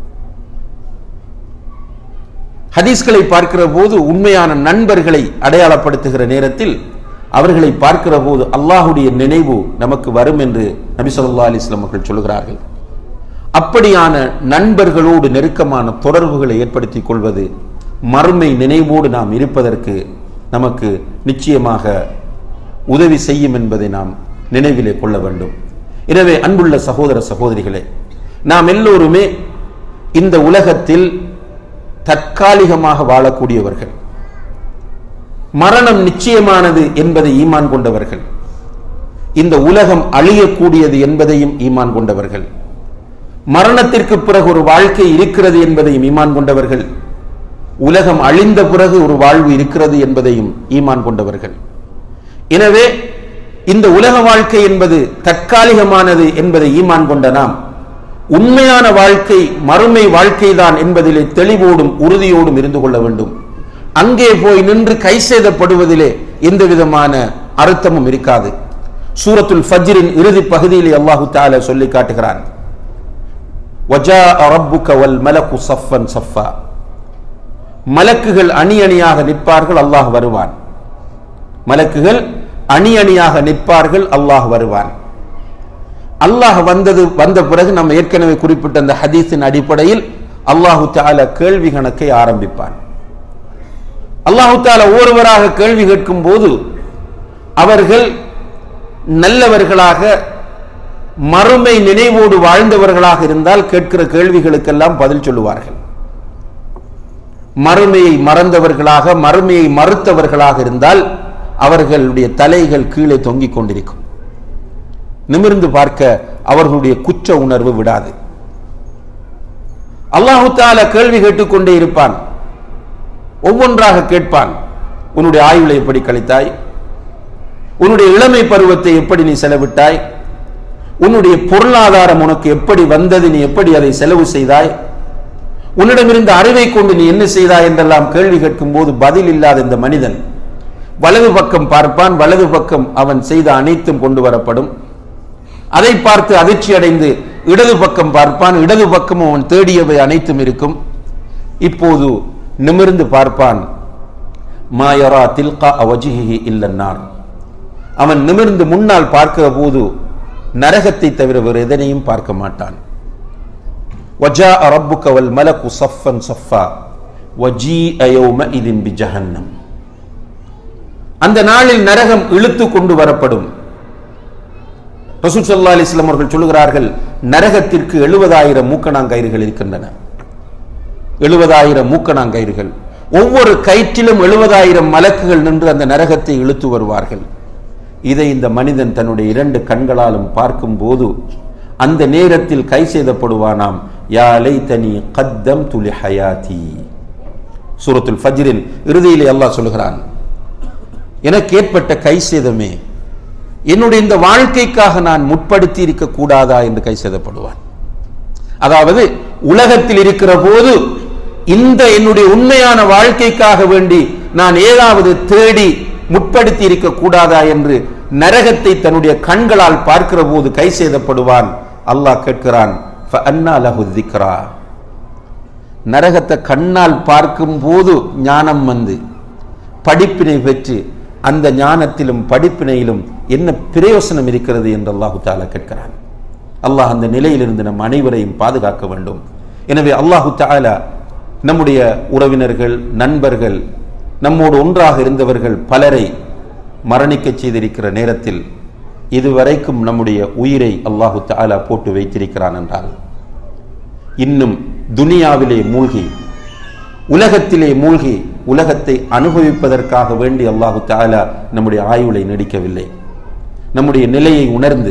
ஹதீஸ்களை பார்க்கிற போது உண்மையான நண்பர்களை அடையாளப்படுத்துகிற நேரத்தில் அவர்களை பார்க்கிற போது அல்லாஹுடைய நினைவு நமக்கு வரும் என்று நபி சொல்லா அலிஸ்லாம் அவர்கள் சொல்கிறார்கள் அப்படியான நண்பர்களோடு நெருக்கமான தொடர்புகளை ஏற்படுத்திக் கொள்வது மறுமை நினைவோடு நாம் இருப்பதற்கு நமக்கு நிச்சயமாக உதவி செய்யும் என்பதை நாம் நினைவிலே கொள்ள வேண்டும் எனவே அன்புள்ள சகோதர சகோதரிகளே நாம் எல்லோருமே இந்த உலகத்தில் தற்காலிகமாக வாழக்கூடியவர்கள் மரணம் நிச்சயமானது என்பதை ஈமான் கொண்டவர்கள் இந்த உலகம் அழியக்கூடியது என்பதையும் ஈமான் கொண்டவர்கள் மரணத்திற்கு பிறகு ஒரு வாழ்க்கை இருக்கிறது என்பதையும் ஈமான் கொண்டவர்கள் உலகம் அழிந்த பிறகு ஒரு வாழ்வு இருக்கிறது என்பதையும் ஈமான் கொண்டவர்கள் எனவே இந்த உலக வாழ்க்கை என்பது தற்காலிகமானது என்பதை ஈமான் கொண்ட நாம் உண்மையான வாழ்க்கை மறுமை வாழ்க்கைதான் என்பதிலே தெளிவோடும் உறுதியோடும் இருந்து கொள்ள வேண்டும் அங்கே போய் நின்று கை செய்தப்படுவதிலே எந்த விதமான அர்த்தமும் இருக்காது சூரத்துல் ஃபஜ்ரின் இறுதி பகுதியிலே அல்லாஹு தால சொல்லி காட்டுகிறான் மலக்குகள் அணி அணியாக நிற்பார்கள் அல்லாஹ் வருவான் மலக்குகள் அணி அணியாக நிற்பார்கள் அல்லாஹ் வருவான் அல்லாஹ் வந்தது வந்த பிறகு நம்ம ஏற்கனவே குறிப்பிட்ட அந்த ஹதீஸின் அடிப்படையில் அல்லாஹு தால கேள்வி கணக்கை ஆரம்பிப்பான் அல்லாஹு தால ஒருவராக கேள்வி கேட்கும் போது அவர்கள் நல்லவர்களாக மறுமை நினைவோடு வாழ்ந்தவர்களாக இருந்தால் கேட்கிற கேள்விகளுக்கெல்லாம் பதில் சொல்லுவார்கள் மறுமையை மறந்தவர்களாக மறுமையை மறுத்தவர்களாக இருந்தால் அவர்களுடைய தலைகள் கீழே தொங்கிக் கொண்டிருக்கும் நிமிர்ந்து பார்க்க அவர்களுடைய குற்ற உணர்வு விடாது அல்லாஹு தால கேள்வி கேட்டுக்கொண்டே இருப்பான் ஒவ்வொன்றாக கேட்பான் உன்னுடைய ஆயுளை எப்படி கழித்தாய் உன்னுடைய இளமை பருவத்தை எப்படி நீ செலவிட்டாய் உன்னுடைய பொருளாதாரம் உனக்கு எப்படி வந்தது நீ எப்படி அதை செலவு செய்தாய் உன்னிடமிருந்த அறிவை கொண்டு நீ என்ன செய்தாய் என்றெல்லாம் கேள்வி கேட்கும் போது பதில் இல்லாத இந்த மனிதன் வலது பக்கம் பார்ப்பான் வலது பக்கம் அவன் செய்த அனைத்தும் கொண்டு வரப்படும் அதை பார்த்து அதிர்ச்சி அடைந்து இடது பக்கம் பார்ப்பான் இடது பக்கம் அவன் தேடியவை அனைத்தும் இருக்கும் இப்போது நிமிர்ந்து பார்ப்பான் மாயரா தில்கா அவஜிஹி இல்லன்னார் அவன் நிமிர்ந்து முன்னால் பார்க்கிற போது நரகத்தை தவிர வேறு எதனையும் பார்க்க மாட்டான் وجاء ربك والملك صفا صفا وجيء يومئذ بجهنم அந்த நாளில் நரகம் இழுத்து கொண்டு வரப்படும் ரசூல் சல்லா அலிஸ்லாம் அவர்கள் சொல்லுகிறார்கள் நரகத்திற்கு எழுபதாயிரம் மூக்கணாங்கயிறுகள் இருக்கின்றன எழுபதாயிரம் மூக்கணாங்கயிறுகள் ஒவ்வொரு கயிற்றிலும் எழுபதாயிரம் மலக்குகள் நின்று அந்த நரகத்தை இழுத்து வருவார்கள் இதை இந்த மனிதன் தன்னுடைய இரண்டு கண்களாலும் பார்க்கும் போது அந்த நேரத்தில் கை செய்தப்படுவானாம் யாலை தனி கத்தம் துலி ஹயாதி சூரத்துல் ஃபஜ்ரின் இறுதியிலே அல்லாஹ் சொல்லுகிறான் எனக்கு ஏற்பட்ட கை சேதமே என்னுடைய இந்த வாழ்க்கைக்காக நான் முற்படுத்தி இருக்க கூடாதா என்று கை செய்தப்படுவான் அதாவது உலகத்தில் இருக்கிற போது இந்த என்னுடைய உண்மையான வாழ்க்கைக்காக வேண்டி நான் ஏதாவது தேடி முற்படுத்தி இருக்க கூடாதா என்று நரகத்தை தன்னுடைய கண்களால் பார்க்கிற போது கை செய்தப்படுவான் அல்லாஹ் கேட்கிறான் நரகத்தை கண்ணால் பார்க்கும் போது ஞானம் வந்து படிப்பினை பெற்று அந்த ஞானத்திலும் படிப்பினையிலும் என்ன பிரயோசனம் இருக்கிறது என்று அல்லாஹு தாலா கேட்கிறான் அல்லாஹ் அந்த நிலையிலிருந்து நம் அனைவரையும் பாதுகாக்க வேண்டும் எனவே அல்லாஹு தாலா நம்முடைய உறவினர்கள் நண்பர்கள் நம்மோடு ஒன்றாக இருந்தவர்கள் பலரை மரணிக்க செய்திருக்கிற நேரத்தில் இதுவரைக்கும் நம்முடைய உயிரை அல்லாஹு தாலா போட்டு வைத்திருக்கிறான் என்றால் இன்னும் துனியாவிலே மூழ்கி உலகத்திலே மூழ்கி உலகத்தை அனுபவிப்பதற்காக வேண்டி அல்லாஹு தாலா நம்முடைய ஆயுளை நடிக்கவில்லை நம்முடைய நிலையை உணர்ந்து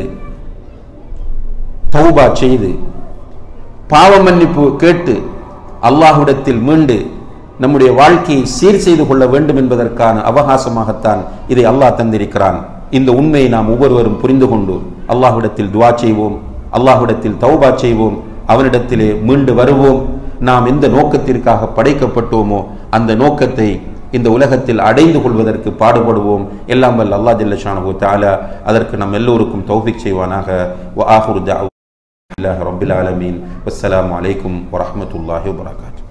தௌபா செய்து பாவ மன்னிப்பு கேட்டு அல்லாஹுடத்தில் மீண்டு நம்முடைய வாழ்க்கையை சீர் செய்து கொள்ள வேண்டும் என்பதற்கான அவகாசமாகத்தான் இதை அல்லாஹ் தந்திருக்கிறான் இந்த உண்மையை நாம் ஒவ்வொருவரும் புரிந்து கொண்டு அல்லாஹ்விடத்தில் துவா செய்வோம் அல்லாஹ்விடத்தில் தௌபா செய்வோம் அவனிடத்திலே மீண்டு வருவோம் நாம் எந்த நோக்கத்திற்காக படைக்கப்பட்டோமோ அந்த நோக்கத்தை இந்த உலகத்தில் அடைந்து கொள்வதற்கு பாடுபடுவோம் எல்லாம் வல்ல அல்லாஹ் ஜல்லஷானு தாலா அதற்கு நம் எல்லோருக்கும் தௌஃபிக் செய்வானாக வ ஆஹுரு தஅவா அல்லாஹ் ரப்பில் ஆலமீன் வஸ்ஸலாமு அலைக்கும் வரஹ்மத்துல்லாஹி வபரகாத்துஹு